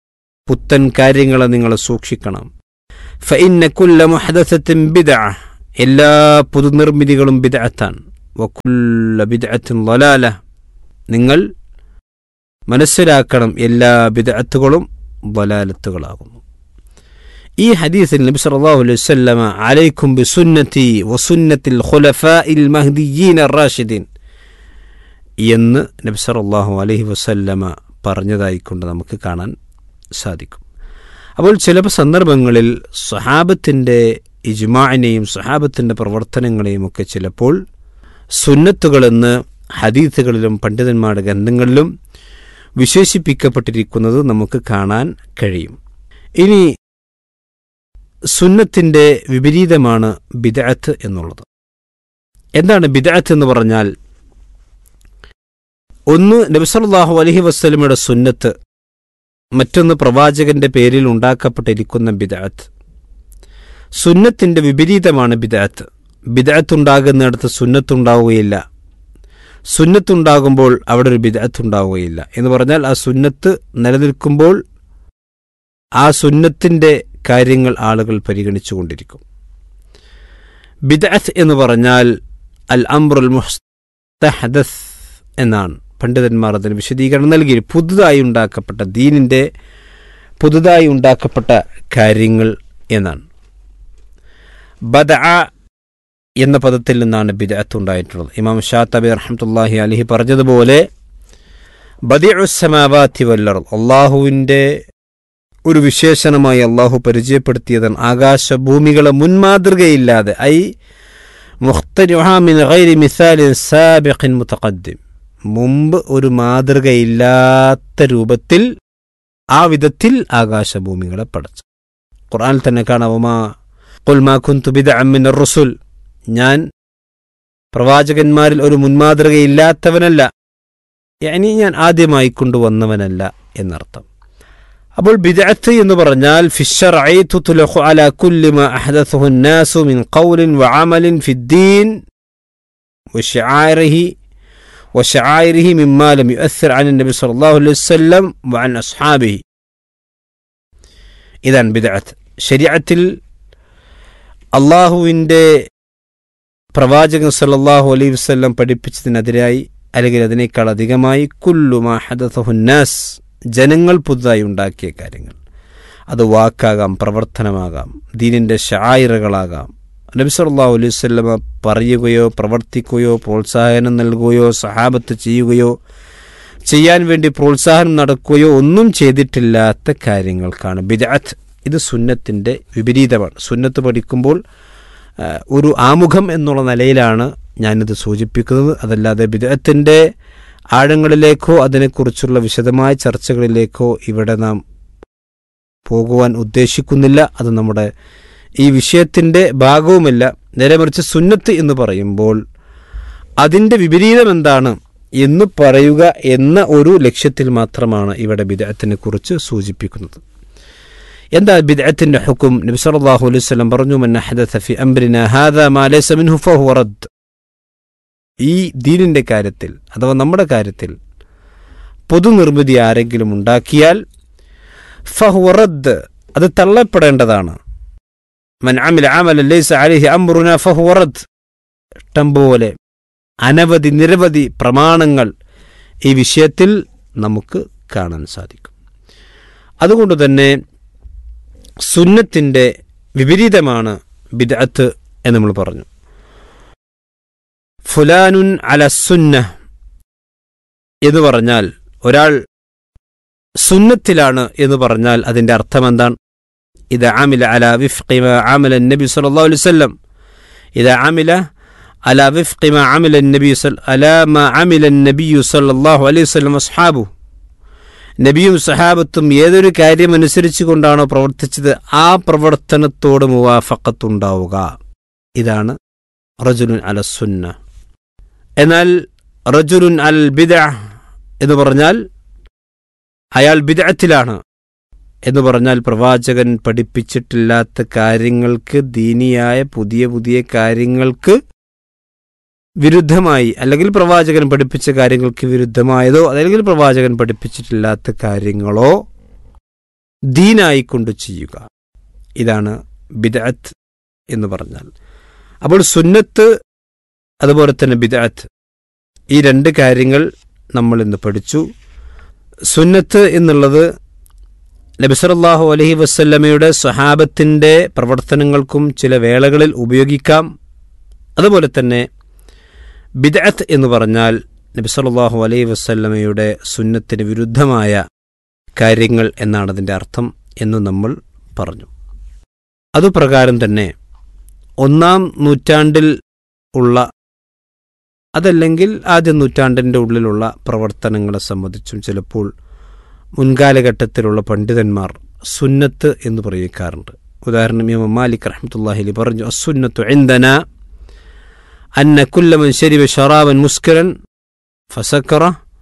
പുത്തൻ കാര്യങ്ങളെ നിങ്ങൾ സൂക്ഷിക്കണം ഫഇന്ന കുല്ല മുഹദസത്തിൻ ബിദഅ എല്ലാ പുതുനിർമ്മിതികളും ബിദഅത്താണ് വക്കുല്ല ബിദഅത്തിൻ ലലാല നിങ്ങൾ മനസ്സിലാക്കണം എല്ലാ ബിദഅത്തുകളും വലാലത്തുകളാകുന്നു ഈ ഹദീസിൽ നബി സല്ലല്ലാഹു അലൈഹി വസല്ലമ അലൈക്കും ബിസുന്നതി വസുന്നത്തിൽ ഖുലഫാഇൽ മഹ്ദിയീൻ റാഷിദീൻ എന്ന് നബി സല്ലല്ലാഹു അലൈഹി വസല്ലമ പറഞ്ഞതായിക്കൊണ്ട് നമുക്ക് കാണാൻ സാധിക്കും അപ്പോൾ ചില സന്ദർഭങ്ങളിൽ സ്വഹാബത്തിൻ്റെ ഇജ്മാനെയും സ്വഹാബത്തിൻ്റെ പ്രവർത്തനങ്ങളെയും ഒക്കെ ചിലപ്പോൾ സുന്നത്തുകളെന്ന് ഹദീത്തുകളിലും പണ്ഡിതന്മാരുടെ ഗ്രന്ഥങ്ങളിലും വിശേഷിപ്പിക്കപ്പെട്ടിരിക്കുന്നത് നമുക്ക് കാണാൻ കഴിയും ഇനി സുന്നത്തിൻ്റെ വിപരീതമാണ് ബിദഅത്ത് എന്നുള്ളത് എന്താണ് ബിദഅത്ത് എന്ന് പറഞ്ഞാൽ ഒന്ന് നബിസല്ലാഹു അലഹി വസ്ലമയുടെ സുന്നത്ത് മറ്റൊന്ന് പ്രവാചകന്റെ പേരിൽ ഉണ്ടാക്കപ്പെട്ടിരിക്കുന്ന ബിദഅത്ത് സുന്നത്തിന്റെ വിപരീതമാണ് ബിദഅത്ത് ബിദഅത്ത് ഉണ്ടാകുന്നിടത്ത് സുന്നത്തുണ്ടാവുകയില്ല സുന്നത്തുണ്ടാകുമ്പോൾ അവിടെ ഒരു ബിദഅത്ത് ഉണ്ടാവുകയില്ല എന്ന് പറഞ്ഞാൽ ആ സുന്നത്ത് നിലനിൽക്കുമ്പോൾ ആ സുന്നത്തിന്റെ കാര്യങ്ങൾ ആളുകൾ പരിഗണിച്ചുകൊണ്ടിരിക്കും ബിദഅത്ത് എന്ന് പറഞ്ഞാൽ അൽ അംറുൽ മുസ്തഹദസ് എന്നാണ് പണ്ഡിതന്മാർ അതിന് വിശദീകരണം നൽകി പുതുതായി ഉണ്ടാക്കപ്പെട്ട ദീനിൻ്റെ പുതുതായി ഉണ്ടാക്കപ്പെട്ട കാര്യങ്ങൾ എന്നാണ് ബദ എന്ന പദത്തിൽ നിന്നാണ് ബിദഅത്ത് ഉണ്ടായിട്ടുള്ളത് ഇമാം ഷാത്തബി റഹ്മത്തുല്ലാഹി അലഹി പറഞ്ഞതുപോലെ ബദിഉസമാവാത്തി വല്ലർ അള്ളാഹുവിൻ്റെ ഒരു വിശേഷണമായി അള്ളാഹു പരിചയപ്പെടുത്തിയതാണ് ആകാശഭൂമികളെ മുൻമാതൃകയില്ലാതെ ഐ മുഖ്തരിമിൻ ഗൈരി മിസാലിൻ സാബിഖിൻ മുതഖദ്ദിം മുമ്പ് ഒരു മാതൃകയില്ലാത്ത രൂപത്തിൽ ആ വിധത്തിൽ ആകാശഭൂമികളെ പടച്ചു ഖുർആനിൽ തന്നെ കാണാവുമാ കുൽമാ കുന്തു ബിദഅമ്മിൻ റുസുൽ ഞാൻ പ്രവാചകന്മാരിൽ ഒരു മുൻമാതൃകയില്ലാത്തവനല്ല ഇനി ഞാൻ ആദ്യമായി കൊണ്ടുവന്നവനല്ല എന്നർത്ഥം അപ്പോൾ ബിദഅത്ത് എന്ന് പറഞ്ഞാൽ ഫിഷർഐ തുത്ലഖു അലാ കുല്ലി മാ അഹദഥഹു الناس من قول وعمل في الدين وشعائره وشعائره مما لم يؤثر عن النبي صلى الله عليه وسلم وعن أصحابه إذن بدعت ശരീഅത്തിൽ അള്ളാഹുവിൻ്റെ പ്രവാചകൻ സല്ലല്ലാഹു അലൈഹി വസല്ലം പഠിപ്പിച്ചതിനെതിരായി അല്ലെങ്കിൽ അതിനേക്കാൾ അധികമായി കുല്ലു മാഹദഹുന്നാസ് ജനങ്ങൾ പുതുതായി ഉണ്ടാക്കിയ കാര്യങ്ങൾ അത് വാക്കാകാം പ്രവർത്തനമാകാം ദീനിൻ്റെ ഷായിറകളാകാം നബി സല്ലല്ലാഹു അലൈഹി വസല്ലമ പറയുകയോ പ്രവർത്തിക്കുകയോ പ്രോത്സാഹനം നൽകുകയോ സഹാബത്ത് ചെയ്യുകയോ ചെയ്യാൻ വേണ്ടി പ്രോത്സാഹനം നടക്കുകയോ ഒന്നും ചെയ്തിട്ടില്ലാത്ത കാര്യങ്ങൾക്കാണ് ബിദഅത്ത് ഇത് സുന്നത്തിൻ്റെ വിപരീതമാണ് സുന്നത്ത് പഠിക്കുമ്പോൾ ആ, ഒരു ആമുഖം എന്നുള്ള നിലയിലാണ് ഞാനിത് സൂചിപ്പിക്കുന്നത് അതല്ലാതെ ബിദഅത്തിൻ്റെ ആഴങ്ങളിലേക്കോ അതിനെക്കുറിച്ചുള്ള വിശദമായ ചർച്ചകളിലേക്കോ ഇവിടെ നാം പോകുവാൻ ഉദ്ദേശിക്കുന്നില്ല അത് നമ്മുടെ ഈ വിഷയത്തിൻ്റെ ഭാഗവുമല്ല നേരെ മറിച്ച് സുന്നത്ത് എന്ന് പറയുമ്പോൾ അതിൻ്റെ വിപരീതം എന്താണ് എന്ന് പറയുക എന്ന ഒരു ലക്ഷ്യത്തിൽ മാത്രമാണ് ഇവിടെ ബിദഅത്തിനെ കുറിച്ച് സൂചിപ്പിക്കുന്നത് എന്താ ബിദ്അത്തിന്റെ ഹുക്കും നബി സല്ലല്ലാഹു അലൈഹി വസല്ലം പറഞ്ഞു മൻ അഹദഥ ഫി അംരിനാ ഹാദാ മാ ലൈസ മിൻഹു ഫഹുവ റദ്ദ് ഈ ദീനിന്റെ കാര്യത്തിൽ അഥവാ നമ്മുടെ കാര്യത്തിൽ പൊതുനിർമ്മിതി ആരെങ്കിലും ഉണ്ടാക്കിയാൽ ഫഹുവ റദ്ദ് അത് തള്ളപ്പെടേണ്ടതാണ് മൻ അമില അമല ലൈസ അലൈഹി അംറുനാ ഫഹുവ റദ്ദ് ഇഷ്ടം പോലെ അനവധി നിരവധി പ്രമാണങ്ങൾ ഈ വിഷയത്തിൽ നമുക്ക് കാണാൻ സാധിക്കും അതുകൊണ്ട് തന്നെ സുന്നത്തിൻ്റെ വിപരീതമാണ് ബിദ്അത്ത് എന്ന് നമ്മൾ പറഞ്ഞു ഫുലാനുൻ അല സുന്ന എന്ന് പറഞ്ഞാൽ ഒരാൾ സുന്നത്തിലാണ് എന്ന് പറഞ്ഞാൽ അതിൻ്റെ അർത്ഥം എന്താണ് ഇത് ആമില അല വിഫ്ഖി മാ ആമില നബി സല്ലല്ലാഹു അലൈഹി വസല്ലം ഇത് ആമില അല വിഫ്ഖി മാ ആമില നബി അല മാ ആമില നബി സല്ലല്ലാഹു അലൈഹി വസല്ലം അസ്ഹാബു നബിയും സഹാബത്തും ഏതൊരു കാര്യം അനുസരിച്ച് കൊണ്ടാണോ പ്രവർത്തിച്ചത് ആ പ്രവർത്തനത്തോട് മുവാഫക്കത്തുണ്ടാവുക ഇതാണ് റജുലുൻ അല സുന്ന എന്നാൽ റജുലുൻ അൽ ബിദ എന്ന് പറഞ്ഞാൽ അയാൾ ബിദഅത്തിലാണ് എന്ന് പറഞ്ഞാൽ പ്രവാചകൻ പഠിപ്പിച്ചിട്ടില്ലാത്ത കാര്യങ്ങൾക്ക് ദീനിയായ പുതിയ പുതിയ കാര്യങ്ങൾക്ക് വിരുദ്ധമായി അല്ലെങ്കിൽ പ്രവാചകൻ പഠിപ്പിച്ച കാര്യങ്ങൾക്ക് വിരുദ്ധമായതോ അല്ലെങ്കിൽ പ്രവാചകൻ പഠിപ്പിച്ചിട്ടില്ലാത്ത കാര്യങ്ങളോ ദീനായി കൊണ്ട് ചെയ്യുക ഇതാണ് ബിദഅത്ത് എന്ന് പറഞ്ഞാൽ അപ്പോൾ സുന്നത്ത് അതുപോലെ തന്നെ ബിദഅത്ത് ഈ രണ്ട് കാര്യങ്ങൾ നമ്മൾ ഇന്ന് പഠിച്ചു സുന്നത്ത് എന്നുള്ളത് നബിസറല്ലാഹു അലഹി വസ്ല്ലമയുടെ സ്വഹാബത്തിൻ്റെ പ്രവർത്തനങ്ങൾക്കും ചില വേളകളിൽ ഉപയോഗിക്കാം അതുപോലെ തന്നെ ബിദഅത്ത് എന്ന് പറഞ്ഞാൽ നബിസല്ലാഹു അലൈഹി വസ്ല്ലമയുടെ സുന്നത്തിന് വിരുദ്ധമായ കാര്യങ്ങൾ എന്നാണ് അതിൻ്റെ അർത്ഥം എന്ന് നമ്മൾ പറഞ്ഞു അതുപ്രകാരം തന്നെ ഒന്നാം നൂറ്റാണ്ടിൽ ഉള്ള അതല്ലെങ്കിൽ ആദ്യ നൂറ്റാണ്ടിൻ്റെ ഉള്ളിലുള്ള പ്രവർത്തനങ്ങളെ സംബന്ധിച്ചും ചിലപ്പോൾ മുൻകാലഘട്ടത്തിലുള്ള പണ്ഡിതന്മാർ സുന്നത്ത് എന്ന് പറയിക്കാറുണ്ട് ഉദാഹരണം ഇമാം മാലിക് റഹ്മത്തുല്ലാഹിലി പറഞ്ഞു അസുന്നത്തു എന്തന അന്ന കുല്ലമൻ ശരിവ ഷറാവൻ മുസ്കിറൻ ഫസക്കറ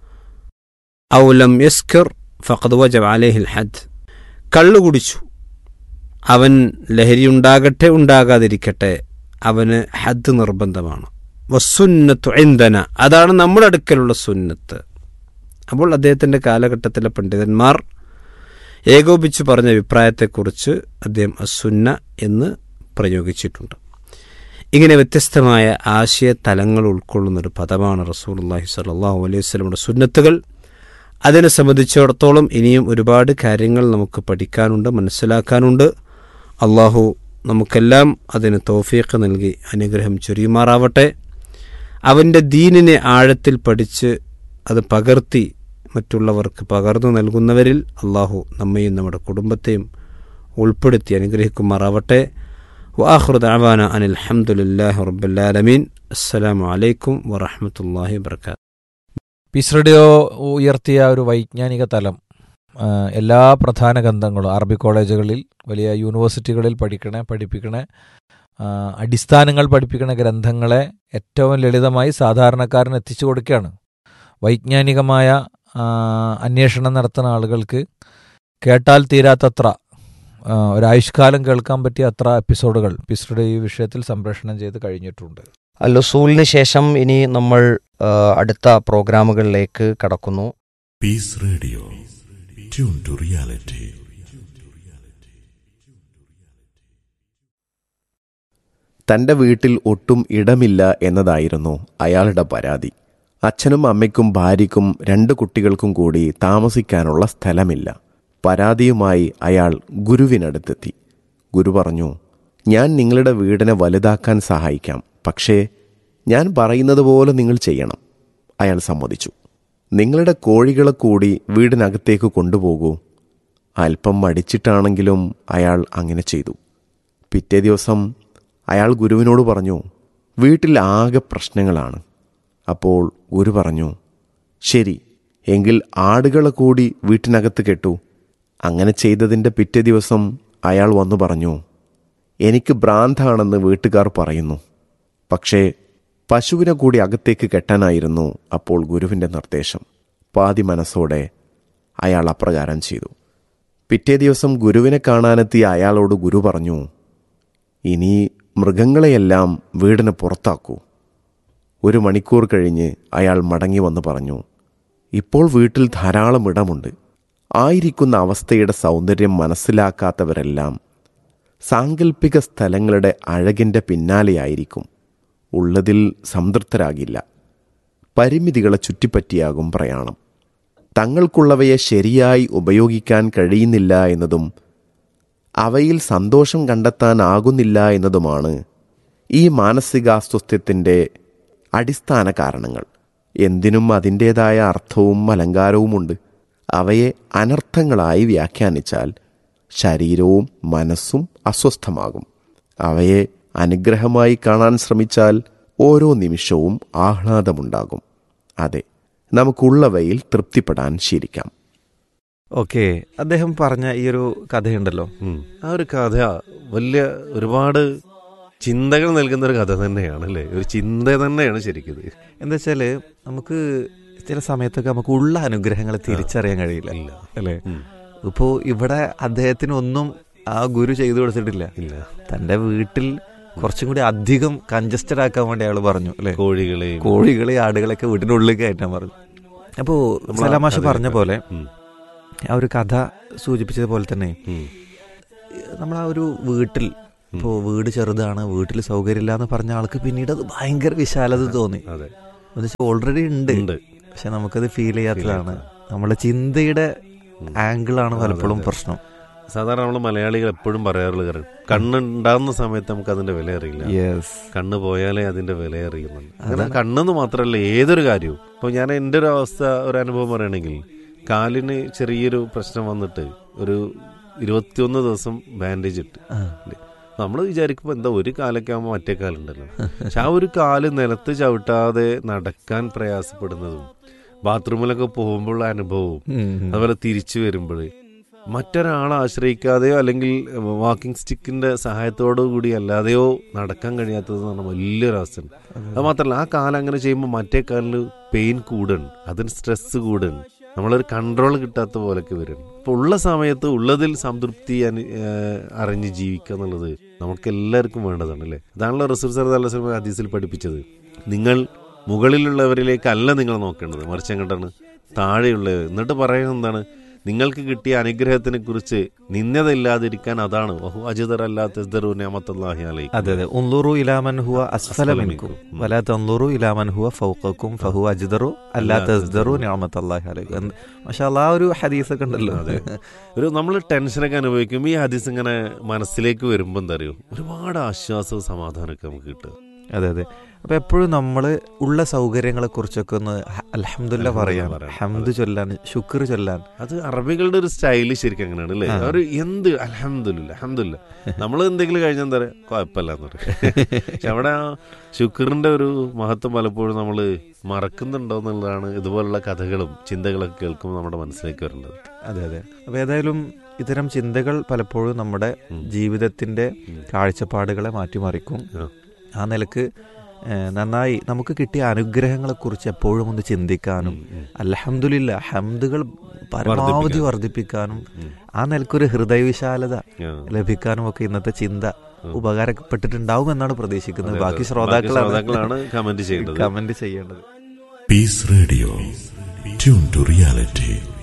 ഔലം യസ്കർ ഫഖദ് വജബ് അലേഹിൽ ഹദ് കള്ളു കുടിച്ചു അവൻ ലഹരിയുണ്ടാകട്ടെ ഉണ്ടാകാതിരിക്കട്ടെ അവന് ഹദ് നിർബന്ധമാണ് വസുന്നത്തു എന്തന അതാണ് നമ്മുടെ അടുക്കലുള്ള സുന്നത്ത് അപ്പോൾ അദ്ദേഹത്തിൻ്റെ കാലഘട്ടത്തിലെ പണ്ഡിതന്മാർ ഏകോപിച്ച് പറഞ്ഞ അഭിപ്രായത്തെക്കുറിച്ച് അദ്ദേഹം അസുന്ന എന്ന് പ്രയോഗിച്ചിട്ടുണ്ട് ഇങ്ങനെ വ്യത്യസ്തമായ ആശയ തലങ്ങൾ ഉൾക്കൊള്ളുന്ന ഒരു പദമാണ് റസൂലുള്ളാഹി സ്വല്ലല്ലാഹു അലൈഹി വസല്ലമയുടെ സുന്നത്തുകൾ അതിനെ സംബന്ധിച്ചിടത്തോളം ഇനിയും ഒരുപാട് കാര്യങ്ങൾ നമുക്ക് പഠിക്കാനുണ്ട് മനസ്സിലാക്കാനുണ്ട് അള്ളാഹു നമുക്കെല്ലാം അതിന് തോഫീഖ് നൽകി അനുഗ്രഹം ചൊരിയുമാറാവട്ടെ അവൻ്റെ ദീനിനെ ആഴത്തിൽ പഠിച്ച് അത് പകർത്തി മറ്റുള്ളവർക്ക് പകർന്നു നൽകുന്നവരിൽ അള്ളാഹു നമ്മയും നമ്മുടെ കുടുംബത്തെയും ഉൾപ്പെടുത്തി അനുഗ്രഹിക്കുമാറാവട്ടെ വാഹൃദ അവാന അനിൽ അഹമ്മദില്ലാഹി റബ്ബുല്ലാലമീൻ അസ്സലാമു അലൈക്കും വറഹമത്തല്ലാഹി വർക്കാത്തു
പീസ് റേഡിയോ ഉയർത്തിയ ഒരു വൈജ്ഞാനിക തലം ആ, എല്ലാ പ്രധാന ഗ്രന്ഥങ്ങളും അറബി കോളേജുകളിൽ വലിയ യൂണിവേഴ്സിറ്റികളിൽ പഠിക്കണ പഠിപ്പിക്കണ ആ, അടിസ്ഥാനങ്ങൾ പഠിപ്പിക്കുന്ന ഗ്രന്ഥങ്ങളെ ഏറ്റവും ലളിതമായി സാധാരണക്കാരന് എത്തിച്ചു കൊടുക്കുകയാണ് വൈജ്ഞാനികമായ ആ, അന്വേഷണം നടത്തുന്ന ആളുകൾക്ക് കേട്ടാൽ തീരാത്തത്ര ആ, ഒരായുഷ്കാലം കേൾക്കാൻ പറ്റിയ അത്ര എപ്പിസോഡുകൾ പിസ്രുടെ ഈ വിഷയത്തിൽ സംപ്രേഷണം ചെയ്ത് കഴിഞ്ഞിട്ടുണ്ട്
അല്ലുസൂലിന് ശേഷം ഇനി നമ്മൾ ആ, അടുത്ത പ്രോഗ്രാമുകളിലേക്ക് കടക്കുന്നു
Peace Radio. Tune to reality.
തന്റെ വീട്ടിൽ ഒട്ടും ഇടമില്ല എന്നതായിരുന്നു അയാളുടെ പരാതി അച്ഛനും അമ്മയ്ക്കും ഭാര്യയ്ക്കും രണ്ട് കുട്ടികൾക്കും കൂടി താമസിക്കാനുള്ള സ്ഥലമില്ല പരാതിയുമായി അയാൾ ഗുരുവിനടുത്തെത്തി ഗുരു പറഞ്ഞു ഞാൻ നിങ്ങളുടെ വീടിനെ വലുതാക്കാൻ സഹായിക്കാം പക്ഷേ ഞാൻ പറയുന്നത് പോലെ നിങ്ങൾ ചെയ്യണം അയാൾ സമ്മതിച്ചു നിങ്ങളുടെ കോഴികളെ കൂടി വീടിനകത്തേക്ക് കൊണ്ടുപോകൂ അല്പം മടിച്ചിട്ടാണെങ്കിലും അയാൾ അങ്ങനെ ചെയ്തു പിറ്റേ ദിവസം അയാൾ ഗുരുവിനോട് പറഞ്ഞു വീട്ടിൽ ആകെ പ്രശ്നങ്ങളാണ് അപ്പോൾ ഗുരു പറഞ്ഞു ശരി എങ്കിൽ ആടുകളെ കൂടി വീട്ടിനകത്ത് കെട്ടു അങ്ങനെ ചെയ്തതിൻ്റെ പിറ്റേ ദിവസം അയാൾ വന്നു പറഞ്ഞു എനിക്ക് ഭ്രാന്താണെന്ന് വീട്ടുകാർ പറയുന്നു പക്ഷേ പശുവിനെ കൂടി അകത്തേക്ക് കെട്ടാനായിരുന്നു അപ്പോൾ ഗുരുവിൻ്റെ നിർദ്ദേശം പാതി മനസ്സോടെ അയാൾ അപ്രകാരം ചെയ്തു പിറ്റേ ദിവസം ഗുരുവിനെ കാണാനെത്തിയ അയാളോട് ഗുരു പറഞ്ഞു ഇനി മൃഗങ്ങളെയെല്ലാം വീടിന് പുറത്താക്കൂ ഒരു മണിക്കൂർ കഴിഞ്ഞ് അയാൾ മടങ്ങി വന്ന് പറഞ്ഞു ഇപ്പോൾ വീട്ടിൽ ധാരാളം ഇടമുണ്ട് ആയിരിക്കുന്ന അവസ്ഥയുടെ സൗന്ദര്യം മനസ്സിലാക്കാത്തവരെല്ലാം സാങ്കല്പിക സ്ഥലങ്ങളുടെ അഴകിൻ്റെ പിന്നാലെയായിരിക്കും ഉള്ളതിൽ സംതൃപ്തരാകില്ല പരിമിതികളെ ചുറ്റിപ്പറ്റിയാകും പ്രയാണം തങ്ങൾക്കുള്ളവയെ ശരിയായി ഉപയോഗിക്കാൻ കഴിയുന്നില്ല എന്നതും അവയിൽ സന്തോഷം കണ്ടെത്താനാകുന്നില്ല എന്നതുമാണ് ഈ മാനസികാസ്വസ്ഥ്യത്തിൻ്റെ അടിസ്ഥാന കാരണങ്ങൾ എന്തിനും അതിൻ്റേതായ അർത്ഥവും അലങ്കാരവുമുണ്ട് അവയെ അനർത്ഥങ്ങളായി വ്യാഖ്യാനിച്ചാൽ ശരീരവും മനസ്സും അസ്വസ്ഥമാകും അവയെ അനുഗ്രഹമായി കാണാൻ ശ്രമിച്ചാൽ ഓരോ നിമിഷവും ആഹ്ലാദമുണ്ടാകും അതെ നമുക്കുള്ളവയിൽ തൃപ്തിപ്പെടാൻ ശീലിക്കാം
ഓക്കെ അദ്ദേഹം പറഞ്ഞ ഈ ഒരു കഥയുണ്ടല്ലോ
ഉം. ആ ഒരു കഥ വലിയ ഒരുപാട് ചിന്തകൾ നൽകുന്ന ഒരു കഥ തന്നെയാണ് അല്ലേ ഒരു ചിന്ത തന്നെയാണ് ശരിക്കും ഇത്
എന്താ വെച്ചാല് നമുക്ക് ചില സമയത്തൊക്കെ നമുക്ക് ഉള്ള അനുഗ്രഹങ്ങളെ തിരിച്ചറിയാൻ കഴിയില്ല
ഇല്ല.
അല്ലേ
ഉം.
ഇപ്പോ ഇവിടെ അദ്ദേഹത്തിന് ഒന്നും ആ ഗുരു ചെയ്തു കൊടുത്തിട്ടില്ല
ഇല്ല
തന്റെ വീട്ടിൽ കുറച്ചും കൂടി അധികം കൺജസ്റ്റഡ് ആക്കാൻ വേണ്ടി അയാൾ പറഞ്ഞു അല്ലെ
കോഴികളെയും
കോഴികളെ ആടുകളൊക്കെ വീട്ടിന്റെ ഉള്ളിൽ കയറ്റാൻ പറഞ്ഞു അപ്പോ
നമ്മള്
സലാമാഷ്
അതെ,
പറഞ്ഞ പോലെ
ഉം.
ആ ഒരു കഥ സൂചിപ്പിച്ചതുപോലെ തന്നെ
ഉം.
നമ്മൾ ആ ഒരു വീട്ടിൽ ഇപ്പോൾ വീട് ചെറുതാണ് വീട്ടിൽ സൗകര്യമില്ല എന്ന് പറഞ്ഞ ആൾക്ക് പിന്നീട് അത് ഭയങ്കര വിശാലത തോന്നി
അതെ
ഓൾറെഡി ഉണ്ട്
ഉണ്ട്
പക്ഷെ നമുക്കത് ഫീൽ ചെയ്യാത്തതാണ് നമ്മുടെ ചിന്തയുടെ
ഉം.
ആംഗിളാണ്
അതെ,
പലപ്പോഴും
അതെ.
പ്രശ്നം
സാധാരണ നമ്മൾ മലയാളികൾ എപ്പോഴും പറയാറുള്ള കാര്യം കണ്ണുണ്ടാകുന്ന സമയത്ത് നമുക്ക് അതിന്റെ വില അറിയില്ല
യെസ്
കണ്ണ് പോയാലേ അതിന്റെ വില അറിയുന്നുള്ളൂ
അതാണ്.
അങ്ങനെ കണ്ണെന്ന് മാത്രമല്ല ഏതൊരു കാര്യവും ഇപ്പോൾ ഞാൻ എൻ്റെ ഒരു അവസ്ഥ ഒരു അനുഭവം പറയുകയാണെങ്കിൽ കാലിന് ചെറിയൊരു പ്രശ്നം വന്നിട്ട് ഒരു ഇരുപത്തിയൊന്ന് ദിവസം ബാൻഡേജ് ഇട്ട് നമ്മൾ വിചാരിക്കുമ്പോൾ എന്താ ഒരു കാലൊക്കെ ആകുമ്പോൾ മറ്റേ കാലുണ്ടല്ലോ പക്ഷെ ആ ഒരു കാല് നിലത്ത് ചവിട്ടാതെ നടക്കാൻ പ്രയാസപ്പെടുന്നതും ബാത്റൂമിലൊക്കെ പോകുമ്പോഴുള്ള അനുഭവവും അതുപോലെ തിരിച്ചു വരുമ്പോൾ മറ്റൊരാളെ ആശ്രയിക്കാതെയോ അല്ലെങ്കിൽ വാക്കിംഗ് സ്റ്റിക്കിന്റെ സഹായത്തോടു കൂടി അല്ലാതെയോ നടക്കാൻ കഴിയാത്തത് എന്ന് പറഞ്ഞാൽ വലിയൊരു അവസ്ഥയാണ് അത് മാത്രമല്ല ആ കാലം അങ്ങനെ ചെയ്യുമ്പോൾ മറ്റേ കാലിന് പെയിൻ കൂടുകയാണ് അതിന് സ്ട്രെസ് കൂടുകയാണ് നമ്മളൊരു കൺട്രോൾ കിട്ടാത്ത പോലൊക്കെ വരും അപ്പോൾ ഉള്ള സമയത്ത് ഉള്ളതിൽ സംതൃപ്തി അനു- ഏഹ് അറിഞ്ഞ് ജീവിക്കുക എന്നുള്ളത് നമുക്ക് എല്ലാവർക്കും വേണ്ടതാണ് അല്ലേ അതാണല്ലോ റസൂൽ സർ അല്ല ഹദീസിൽ പഠിപ്പിച്ചത് നിങ്ങൾ മുകളിലുള്ളവരിലേക്കല്ല നിങ്ങൾ നോക്കേണ്ടത് മറിച്ച് എങ്ങോട്ടാണ് താഴെയുള്ളവർ എന്നിട്ട് പറയുന്നത് എന്താണ് നിങ്ങൾക്ക് കിട്ടിയ അനുഗ്രഹത്തിനെ കുറിച്ച് നിന്ദതയില്ലാതിരിക്കാൻ അതാണ് വഹു അജിതർ അല്ലാത്തല്ലാഹി അലൈ
അതെ അതെ ഉള്ളൂറു ഇലാമൻ ഹുവ അസ്ഫല മിൻകും
ഉം.
വലാ തന്ദുറു ഇലാമൻ ഹുവ ഫൗഖക്കും ഫഹു അജ്ദറു അല്ലാ
അല്ലാ
തസ്ദറു
തസ്ദറു.
നിഅമത്തല്ലാഹി അലൈക്കും മാഷാല്ലാ ആ ഒരു ഹദീസൊക്കെ ഉണ്ടല്ലോ
അതെ. ഒരു നമ്മൾ ടെൻഷനൊക്കെ അനുഭവിക്കുമ്പോൾ ഈ ഹദീസ് ഇങ്ങനെ മനസ്സിലേക്ക് വരുമ്പോൾ എന്താ അറിയോ ഒരുപാട് ആശ്വാസവും സമാധാനമൊക്കെ നമുക്ക് കിട്ടും
അതെ അതെ അപ്പൊ എപ്പോഴും നമ്മൾ ഉള്ള സൗകര്യങ്ങളെ കുറിച്ചൊക്കെ ഒന്ന് അലഹമുല്ല പറയാൻ
അൽഹംദുലില്ലാ പറയാൻ.
ഹംദ് ചൊല്ലാൻ ശുക്ർ ചൊല്ലാൻ
അത് അറബികളുടെ ഒരു സ്റ്റൈല് ശരിക്കും അങ്ങനെയാണ് അല്ലേ
ആ.
അവർ എന്ത് അലഹമില്ല അലഹമില്ല നമ്മൾ എന്തെങ്കിലും കഴിഞ്ഞാൽ എന്താ പറയുക കുഴപ്പമില്ല എന്ന് പറയും പക്ഷെ അവിടെ ആ ശുക്റിന്റെ ഒരു മഹത്വം പലപ്പോഴും നമ്മൾ മറക്കുന്നുണ്ടോ എന്നുള്ളതാണ് ഇതുപോലുള്ള കഥകളും ചിന്തകളൊക്കെ കേൾക്കുമ്പോൾ നമ്മുടെ മനസ്സിലേക്ക് വരേണ്ടത്
അതെ അതെ അപ്പൊ ഏതായാലും ഇത്തരം ചിന്തകൾ പലപ്പോഴും നമ്മുടെ
ഉം.
ജീവിതത്തിന്റെ
ഉം.
കാഴ്ചപ്പാടുകളെ മാറ്റിമറിക്കും
ആ.
ആ നിലക്ക് ഏഹ്, നന്നായി നമുക്ക് കിട്ടിയ അനുഗ്രഹങ്ങളെ കുറിച്ച് എപ്പോഴും ഒന്ന് ചിന്തിക്കാനും
ഉം, ഉം.
അലഹമുല്ല ഹംദുകൾ പരമാവധി
വർദ്ധിപ്പിക്കാൻ.
വർദ്ധിപ്പിക്കാനും
ഉം.
ആ നിലക്കൊരു ഹൃദയവിശാലത
ആ.
ലഭിക്കാനും ഒക്കെ ഇന്നത്തെ ചിന്ത
ഉം.
ഉപകാരപ്പെട്ടിട്ടുണ്ടാവും എന്നാണ് പ്രതീക്ഷിക്കുന്നത്
അതെ,
ബാക്കി
അതെ.
ശ്രോതാക്കളാണ്
ശ്രോതാക്കളാണ് കമന്റ് ചെയ്യേണ്ടത്
കമന്റ് ചെയ്യേണ്ടത്
Peace Radio. Tune to reality.